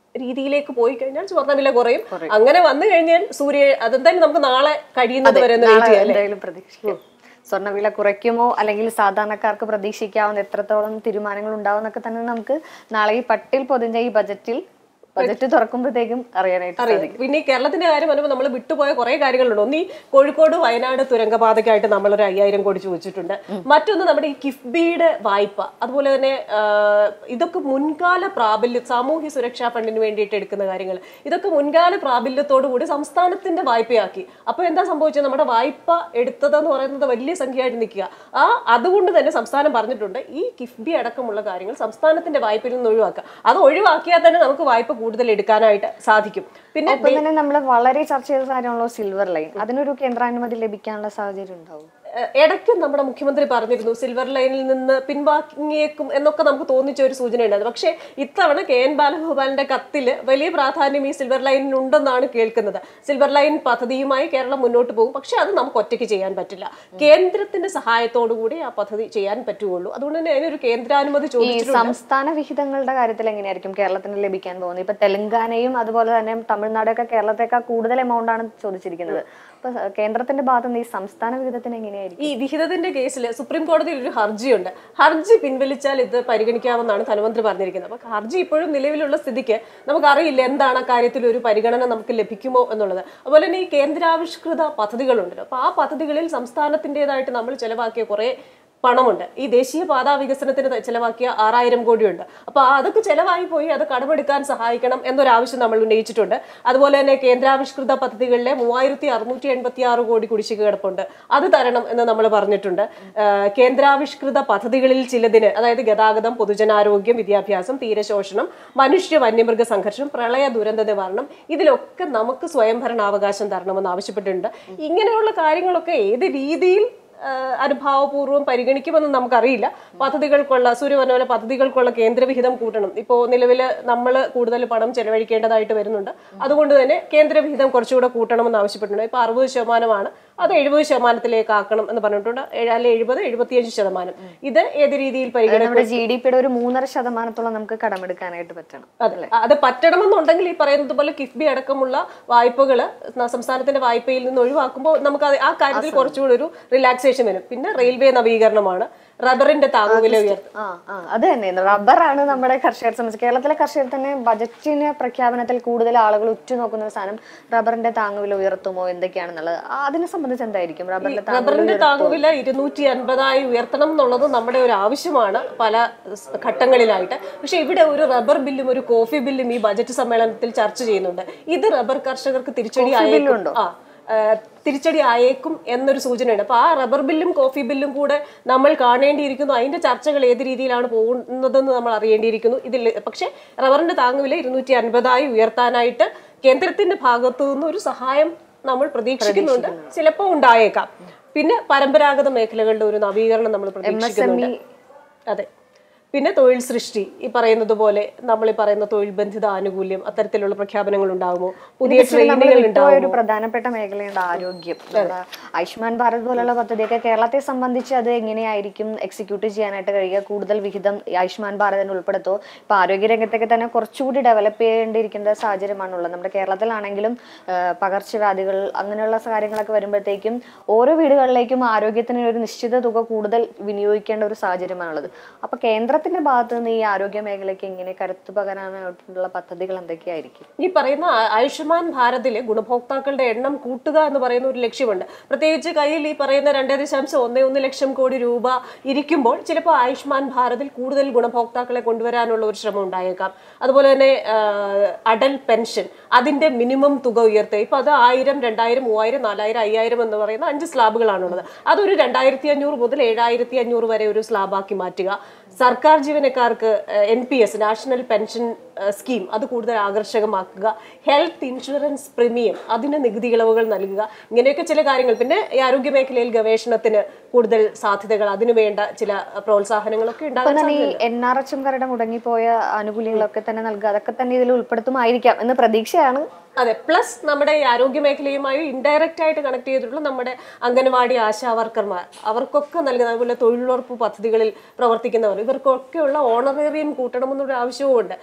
രീതിയിലേക്ക് പോയി കഴിഞ്ഞാൽ സ്വർണ്ണവില കുറയും അങ്ങനെ വന്നു കഴിഞ്ഞാൽ സൂര്യ അതെന്തായാലും നമുക്ക് നാളെ കഴിയുന്നത് വരെ ഒന്ന് നാളെ വെയിറ്റ് ചെയ്യാം അല്ലേ? എന്തായാലും പ്രതീക്ഷിക്കാം സ്വർണ്ണവില കുറയ്ക്കുമോ അല്ലെങ്കിൽ സാധാരണക്കാർക്ക് പ്രതീക്ഷിക്കാവുന്ന എത്രത്തോളം തീരുമാനങ്ങൾ ഉണ്ടാവും എന്നൊക്കെ തന്നെ നമുക്ക് നാളെ ഈ പട്ടിൽ പൊതിഞ്ഞ ഈ ബജറ്റിൽ ബജറ്റ് തുറക്കുമ്പോഴത്തേക്കും അറിയാനായിട്ട് സാധിക്കും പിന്നെ ഈ കേരളത്തിന്റെ കാര്യം വരുമ്പോൾ നമ്മൾ വിട്ടുപോയ കുറെ കാര്യങ്ങളുണ്ട് ഒന്ന് ഈ കോഴിക്കോട് വയനാട് തുരങ്കപാതയ്ക്കായിട്ട് നമ്മളൊരു അയ്യായിരം കോടി ചോദിച്ചിട്ടുണ്ട് മറ്റൊന്ന് നമ്മുടെ ഈ കിഫ്ബിയുടെ വായ്പ അതുപോലെ തന്നെ ആ, ഇതൊക്കെ മുൻകാല പ്രാബല്യം സാമൂഹ്യ സുരക്ഷാ ഫണ്ടിന് വേണ്ടിയിട്ട് എടുക്കുന്ന കാര്യങ്ങൾ ഇതൊക്കെ മുൻകാല പ്രാബല്യത്തോടു കൂടി സംസ്ഥാനത്തിന്റെ വായ്പയാക്കി അപ്പൊ എന്താ സംഭവിച്ചത് നമ്മുടെ വായ്പ എടുത്തതെന്ന് പറയുന്നത് വലിയ സംഖ്യയായിട്ട് നിൽക്കുക ആ അതുകൊണ്ട് തന്നെ സംസ്ഥാനം പറഞ്ഞിട്ടുണ്ട് ഈ കിഫ്ബി അടക്കമുള്ള കാര്യങ്ങൾ സംസ്ഥാനത്തിന്റെ വായ്പയിൽ നിന്ന് ഒഴിവാക്കുക അത് ഒഴിവാക്കിയാൽ തന്നെ നമുക്ക് വായ്പ കൂടുതൽ എടുക്കാനായിട്ട് സാധിക്കും പിന്നെ ഒപ്പം തന്നെ നമ്മൾ വളരെ ചർച്ച ചെയ്ത കാര്യമാണല്ലോ സിൽവർ ലൈൻ അതിനൊരു കേന്ദ്രാനുമതി ലഭിക്കാനുള്ള സാഹചര്യം ഉണ്ടാവും ഏഹ് ഇടയ്ക്ക് നമ്മുടെ മുഖ്യമന്ത്രി പറഞ്ഞിരുന്നു സിൽവർ ലൈനിൽ നിന്ന് പിൻവാങ്ങിയേക്കും എന്നൊക്കെ നമുക്ക് തോന്നിച്ച ഒരു സൂചന ഉണ്ടായിരുന്നു പക്ഷേ ഇത്തവണ കെ എൻ ബാലഗോപാലിന്റെ കത്തില് വലിയ പ്രാധാന്യം ഈ സിൽവർ ലൈനിനുണ്ടെന്നാണ് കേൾക്കുന്നത് സിൽവർ ലൈൻ പദ്ധതിയുമായി കേരളം മുന്നോട്ട് പോകും പക്ഷെ അത് നമുക്ക് ഒറ്റയ്ക്ക് ചെയ്യാൻ പറ്റില്ല കേന്ദ്രത്തിന്റെ സഹായത്തോടു കൂടി ആ പദ്ധതി ചെയ്യാൻ പറ്റുകയുള്ളൂ അതുകൊണ്ട് തന്നെ അതിനൊരു കേന്ദ്രാനുമതി ഈ ചോദിച്ചിട്ടുണ്ട് സംസ്ഥാന വിഹിതങ്ങളുടെ കാര്യത്തിൽ എങ്ങനെയായിരിക്കും കേരളത്തിന് ലഭിക്കാൻ പോകുന്നത് ഇപ്പൊ തെലങ്കാനയും അതുപോലെ തന്നെ തമിഴ്നാടൊക്കെ കേരളത്തെക്കാൾ കൂടുതൽ എമൗണ്ട് ആണ് ചോദിച്ചിരിക്കുന്നത് അപ്പൊ കേന്ദ്രത്തിന്റെ ഭാഗത്ത് നിന്ന് ഈ സംസ്ഥാന വിഹിതത്തിന് എങ്ങനെയായിരിക്കും ഈ വിഹിതത്തിന്റെ കേസിൽ സുപ്രീം കോടതിയിൽ ഒരു ഹർജിയുണ്ട് ഹർജി പിൻവലിച്ചാൽ ഇത് പരിഗണിക്കാമെന്നാണ് ധനമന്ത്രി പറഞ്ഞിരിക്കുന്നത് അപ്പൊ ഹർജി ഇപ്പോഴും നിലവിലുള്ള സ്ഥിതിക്ക് നമുക്കറിയില്ല എന്താണ് ആ കാര്യത്തിൽ ഒരു പരിഗണന നമുക്ക് ലഭിക്കുമോ എന്നുള്ളത് അതുപോലെ തന്നെ ഈ കേന്ദ്രാവിഷ്കൃത പദ്ധതികളുണ്ടല്ലോ അപ്പൊ ആ പദ്ധതികളിൽ സംസ്ഥാനത്തിൻ്റെതായിട്ട് നമ്മൾ ചെലവാക്കിയ കുറെ പണമുണ്ട് ഈ ദേശീയ പാതാ വികസനത്തിന് ത- ചെലവാക്കിയ ആറായിരം കോടിയുണ്ട് അപ്പൊ അതൊക്കെ ചെലവായി പോയി അത് കടമെടുക്കാൻ സഹായിക്കണം എന്നൊരാവശ്യം നമ്മൾ ഉന്നയിച്ചിട്ടുണ്ട് അതുപോലെ തന്നെ കേന്ദ്രാവിഷ്കൃത പദ്ധതികളിലെ മൂവായിരത്തി അറുന്നൂറ്റി എൺപത്തി ആറ് കോടി കുടിശ്ശിക കിടപ്പുണ്ട് അത് തരണം എന്ന് നമ്മൾ പറഞ്ഞിട്ടുണ്ട് ആഹ് കേന്ദ്രാവിഷ്കൃത പദ്ധതികളിൽ ചിലതിന് അതായത് ഗതാഗതം പൊതുജനാരോഗ്യം വിദ്യാഭ്യാസം തീരശോഷണം മനുഷ്യ വന്യമൃഗ സംഘർഷം പ്രളയ ദുരന്ത നിവാരണം ഇതിലൊക്കെ നമുക്ക് സ്വയംഭരണാവകാശം തരണമെന്ന് ആവശ്യപ്പെട്ടിട്ടുണ്ട് ഇങ്ങനെയുള്ള കാര്യങ്ങളൊക്കെ ഏത് രീതിയിൽ ആഹ് അനുഭാവപൂർവ്വം പരിഗണിക്കുമെന്ന് നമുക്കറിയില്ല പദ്ധതികൾക്കുള്ള സൂര്യവനോല പദ്ധതികൾക്കുള്ള കേന്ദ്രവിഹിതം കൂട്ടണം ഇപ്പോൾ നിലവിൽ നമ്മൾ കൂടുതൽ പണം ചെലവഴിക്കേണ്ടതായിട്ട് വരുന്നുണ്ട് അതുകൊണ്ട് തന്നെ കേന്ദ്രവിഹിതം കുറച്ചുകൂടെ കൂട്ടണമെന്ന് ആവശ്യപ്പെട്ടിട്ടുണ്ട് ഇപ്പോൾ അറുപത് ശതമാനമാണ് അത് എഴുപത് ശതമാനത്തിലേക്ക് ആക്കണം എന്ന് പറഞ്ഞിട്ടുണ്ട് ഏഴ് അല്ലെ എഴുപത് എഴുപത്തിയഞ്ച് ശതമാനം ഇത് ഏത് രീതിയിൽ പരിഗണിക്കും നമ്മുടെ ജി ഡി പിയുടെ ഒരു മൂന്നര ശതമാനത്തോളം നമുക്ക് കടമെടുക്കാനായിട്ട് പറ്റണം അതെ അത് പറ്റണമെന്നുണ്ടെങ്കിൽ ഈ പറയുന്നത് പോലെ കിഫ്ബി അടക്കമുള്ള വായ്പകൾ സംസ്ഥാനത്തിന്റെ വായ്പയിൽ നിന്ന് ഒഴിവാക്കുമ്പോൾ നമുക്ക് അത് ആ കാര്യത്തിൽ കുറച്ചുകൂടി ഒരു റിലാക്സേഷൻ വരും പിന്നെ റെയിൽവേ നവീകരണമാണ് റബ്ബറിന്റെ താങ്ങുവില ഉയർത്തും ആ ആ അത് തന്നെ റബ്ബറാണ് നമ്മുടെ കർഷകരെ സംബന്ധിച്ച് കേരളത്തിലെ കർഷകർ തന്നെ ബജറ്റിന് പ്രഖ്യാപനത്തിൽ കൂടുതൽ ആളുകൾ ഉറ്റുനോക്കുന്ന ഒരു സാധനം റബ്ബറിന്റെ താങ്ങുവില ഉയർത്തുമോ എന്തൊക്കെയാണെന്നുള്ളത് ആ, അതിനെ സംബന്ധിച്ച് എന്തായിരിക്കും റബ്ബറിന്റെ താങ്ങുവില റബ്ബറിന്റെ താങ്ങുവില ഇരുന്നൂറ്റി അൻപതായി ഉയർത്തണം എന്നുള്ളത് നമ്മുടെ ഒരു ആവശ്യമാണ് പല സ് ഘട്ടങ്ങളിലായിട്ട് പക്ഷെ ഇവിടെ ഒരു റബ്ബർ ബില്ലും ഒരു കോഫി ബില്ലും ഈ ബജറ്റ് സമ്മേളനത്തിൽ ചർച്ച ചെയ്യുന്നുണ്ട് ഇത് റബ്ബർ കർഷകർക്ക് തിരിച്ചടി ആയേക്കും ആ ആ, തിരിച്ചടി ആയേക്കും എന്നൊരു സൂചനയുണ്ട് അപ്പൊ ആ റബ്ബർ ബില്ലും കോഫി ബില്ലും കൂടെ നമ്മൾ കാണേണ്ടിയിരിക്കുന്നു അതിന്റെ ചർച്ചകൾ ഏത് രീതിയിലാണ് പോകുന്നതെന്ന് നമ്മൾ അറിയേണ്ടിയിരിക്കുന്നു ഇതിൽ പക്ഷേ റബ്ബറിന്റെ താങ്ങുവില ഇരുന്നൂറ്റി അൻപതായി ഉയർത്താനായിട്ട് കേന്ദ്രത്തിന്റെ ഭാഗത്തു നിന്ന് ഒരു സഹായം നമ്മൾ പ്രതീക്ഷിക്കുന്നുണ്ട് ചിലപ്പോൾ ഉണ്ടായേക്കാം പിന്നെ പരമ്പരാഗത മേഖലകളുടെ ഒരു നവീകരണം നമ്മൾ പ്രതീക്ഷിക്കുന്നുണ്ട് അതെ പിന്നെ തൊഴിൽ സൃഷ്ടി ഈ പറയുന്നത് പോലെ നമ്മൾ ഈ പറയുന്ന തൊഴിൽ ബന്ധിത ആനുകൂല്യം അത്തരത്തിലുള്ള പ്രഖ്യാപനങ്ങൾ ഉണ്ടാകുമോ പുതിയ ട്രെയിനുകൾ വിട്ടുപോയ ഉണ്ടാകുമോ ഒരു പ്രധാനപ്പെട്ട മേഖലയുണ്ട് ആരോഗ്യം നമ്മുടെ ആയുഷ്മാൻ ഭാരത് പോലുള്ള പദ്ധതിയൊക്കെ കേരളത്തെ സംബന്ധിച്ച് അത് എങ്ങനെയായിരിക്കും എക്സിക്യൂട്ട് ചെയ്യാനായിട്ട് കഴിയുക കൂടുതൽ വിഹിതം ഈ ആയുഷ്മാൻ ഭാരതിന് ഉൾപ്പെടുത്തോ ഇപ്പൊ ആരോഗ്യ രംഗത്തൊക്കെ തന്നെ കുറച്ചുകൂടി ഡെവലപ്പ് ചെയ്യേണ്ടിയിരിക്കേണ്ട സാഹചര്യമാണുള്ളത് നമ്മുടെ കേരളത്തിലാണെങ്കിലും ആ, പകർച്ചവ്യാധികൾ അങ്ങനെയുള്ള കാര്യങ്ങളൊക്കെ വരുമ്പോഴത്തേക്കും ഓരോ വീടുകളിലേക്കും ആരോഗ്യത്തിന് ഒരു നിശ്ചിത തുക കൂടുതൽ വിനിയോഗിക്കേണ്ട ഒരു സാഹചര്യമാണുള്ളത് അപ്പൊ കേന്ദ്രത്തിന്റെ ഭാഗത്ത് നിന്ന് ഈ ആരോഗ്യ മേഖലയ്ക്ക് എങ്ങനെ കരുത്തു പകരാനായിട്ടുള്ള പദ്ധതികൾ എന്തൊക്കെയായിരിക്കും ഈ പറയുന്ന ആ- ആയുഷ്മാൻ ഭാരതില് ഗുണഭോക്താക്കളുടെ എണ്ണം കൂട്ടുക എന്ന് പറയുന്ന ഒരു ലക്ഷ്യമുണ്ട് പ്രത്യേകിച്ച് കയ്യിൽ ഈ പറയുന്ന രണ്ടേ ദശാംശം ഒന്ന് ഒന്ന് ലക്ഷം കോടി രൂപ ഇരിക്കുമ്പോൾ ചിലപ്പോൾ ആയുഷ്മാൻ ഭാരതിൽ കൂടുതൽ ഗുണഭോക്താക്കളെ കൊണ്ടുവരാനുള്ള ഒരു ശ്രമം ഉണ്ടായേക്കാം അതുപോലെ തന്നെ ആ, അടൽ പെൻഷൻ അതിന്റെ മിനിമം തുക ഉയർത്തുക ഇപ്പൊ അത് ആയിരം രണ്ടായിരം മൂവായിരം നാലായിരം അയ്യായിരം എന്ന് പറയുന്ന അഞ്ച് സ്ലാബുകളാണുള്ളത് അതൊരു രണ്ടായിരത്തി അഞ്ഞൂറ് മുതൽ ഏഴായിരത്തി അഞ്ഞൂറ് വരെ ഒരു സ്ലാബാക്കി മാറ്റുക സർക്കാർ ജീവനക്കാർക്ക് N P S national pension uh, scheme അത് കൂടുതൽ ആകർഷകമാക്കുക ഹെൽത്ത് ഇൻഷുറൻസ് പ്രീമിയം അതിന് നികുതി ഇളവുകൾ നൽകുക ഇങ്ങനെയൊക്കെ ചില കാര്യങ്ങൾ പിന്നെ ഈ ആരോഗ്യ മേഖലയിൽ ഗവേഷണത്തിന് കൂടുതൽ സാധ്യതകൾ അതിനു വേണ്ട ചില പ്രോത്സാഹനങ്ങളൊക്കെ ഇപ്പൊ ഉണ്ടാകാൻ തന്നെ ഈ എൻ ആർ എച്ച് എംകാരുടെ മുടങ്ങിപ്പോയ ആനുകൂല്യങ്ങളൊക്കെ തന്നെ നൽകുക അതൊക്കെ തന്നെ ഇതിൽ ഉൾപ്പെടുത്തുമായിരിക്കാം എന്ന പ്രതീക്ഷയാണ് അതെ പ്ലസ് നമ്മുടെ ഈ ആരോഗ്യ മേഖലയുമായി ഇൻഡയറക്റ്റ് ആയിട്ട് കണക്ട് ചെയ്തിട്ടുള്ള നമ്മുടെ അംഗനവാടി ആശാ വർക്കർമാർ അവർക്കൊക്കെ നൽകുന്ന അതുപോലെ തൊഴിലുറപ്പ് പദ്ധതികളിൽ പ്രവർത്തിക്കുന്നവർ ഇവർക്കൊക്കെയുള്ള ഓണറേറിയം കൂട്ടണമെന്നൊരു ആവശ്യവും ഉണ്ട് അപ്പൊ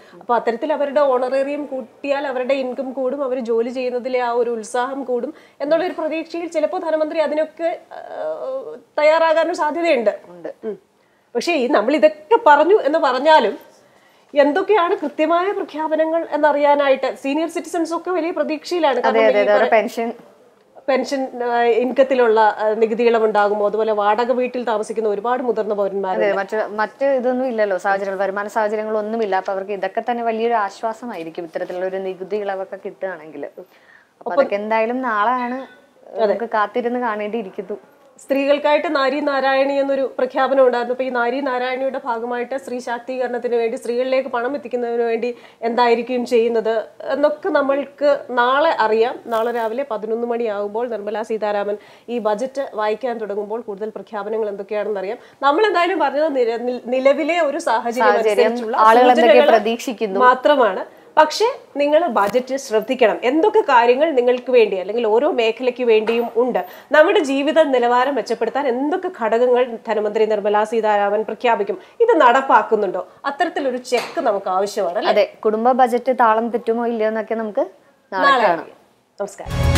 അത്തരത്തിൽ അവരുടെ ഓണറേറിയം കൂട്ടിയാൽ അവരുടെ ഇൻകം കൂടും അവർ ജോലി ചെയ്യുന്നതിലെ ആ ഒരു ഉത്സാഹം കൂടും എന്നുള്ള ഒരു പ്രതീക്ഷയിൽ ചിലപ്പോൾ ധനമന്ത്രി അതിനൊക്കെ ആ, തയ്യാറാകാനും സാധ്യതയുണ്ട് ഉണ്ട് ഉം. പക്ഷേ ഈ നമ്മൾ ഇതൊക്കെ പറഞ്ഞു എന്ന് പറഞ്ഞാലും എന്തൊക്കെയാണ് കൃത്യമായ പ്രഖ്യാപനങ്ങൾ എന്നറിയാനായിട്ട് സീനിയർ സിറ്റിസൺസ് ഒക്കെ വലിയ പ്രതീക്ഷയിലാണ് അതെ കാരണം അതെ ഈ അതെ അവരുടെ പെൻഷൻ പെൻഷൻ ആ, ഇൻകത്തിലുള്ള ആ, നികുതി ഇളവ് ഉണ്ടാകുമോ അതുപോലെ വാടക വീട്ടിൽ താമസിക്കുന്ന ഒരുപാട് മുതിർന്ന പൗരന്മാരുണ്ട് അതെ മറ്റു മറ്റ് ഇതൊന്നും ഇല്ലല്ലോ സാഹചര്യങ്ങൾ വരുമാന സാഹചര്യങ്ങളൊന്നും ഇല്ല അപ്പൊ അവർക്ക് ഇതൊക്കെ തന്നെ വലിയൊരു ആശ്വാസമായിരിക്കും ഇത്തരത്തിലുള്ള ഒരു നികുതി ഇളവൊക്കെ കിട്ടുകയാണെങ്കിൽ അപ്പൊ അതൊക്കെ എന്തായാലും നാളെയാണ് നമുക്ക് കാത്തിരുന്ന് കാണേണ്ടിയിരിക്കുന്നു സ്ത്രീകൾക്കായിട്ട് നാരി നാരായണി എന്നൊരു പ്രഖ്യാപനം ഉണ്ടായിരുന്നു അപ്പൊ ഈ നാരി നാരായണിയുടെ ഭാഗമായിട്ട് സ്ത്രീ ശാക്തീകരണത്തിന് വേണ്ടി സ്ത്രീകളിലേക്ക് പണം എത്തിക്കുന്നതിന് വേണ്ടി എന്തായിരിക്കും ചെയ്യുന്നത് എന്നൊക്കെ നമ്മൾക്ക് നാളെ അറിയാം നാളെ രാവിലെ പതിനൊന്ന് മണിയാകുമ്പോൾ നിർമ്മലാ സീതാരാമൻ ഈ ബജറ്റ് വായിക്കാൻ തുടങ്ങുമ്പോൾ കൂടുതൽ പ്രഖ്യാപനങ്ങൾ എന്തൊക്കെയാണെന്ന് അറിയാം നമ്മൾ എന്തായാലും പറഞ്ഞത് നില- നിൽ- നിലവിലെ ഒരു സാഹചര്യം സാഹചര്യം അനുസരിച്ചുള്ള ആളുകൾ എന്തൊക്കെ സൂചനകൾ പ്രതീക്ഷിക്കുന്നു മാത്രമാണ് പക്ഷേ നിങ്ങൾ ബജറ്റ് ശ്രദ്ധിക്കണം എന്തൊക്കെ കാര്യങ്ങൾ നിങ്ങൾക്ക് വേണ്ടി അല്ലെങ്കിൽ ഓരോ മേഖലയ്ക്ക് വേണ്ടിയും ഉണ്ട് നമ്മുടെ ജീവിത നിലവാരം മെച്ചപ്പെടുത്താൻ എന്തൊക്കെ ഘടകങ്ങൾ ധനമന്ത്രി നിർമ്മലാ സീതാരാമൻ പ്രഖ്യാപിക്കും ഇത് നടപ്പാക്കുന്നുണ്ടോ അത്തരത്തിലൊരു ചെക്ക് നമുക്ക് ആവശ്യമാണ് അല്ലേ അതെ കുടുംബ ബജറ്റ് താളം തെറ്റുമോ ഇല്ലയോ എന്നൊക്കെ നമുക്ക് നാളെ നാളെ കാണാം നമസ്കാരം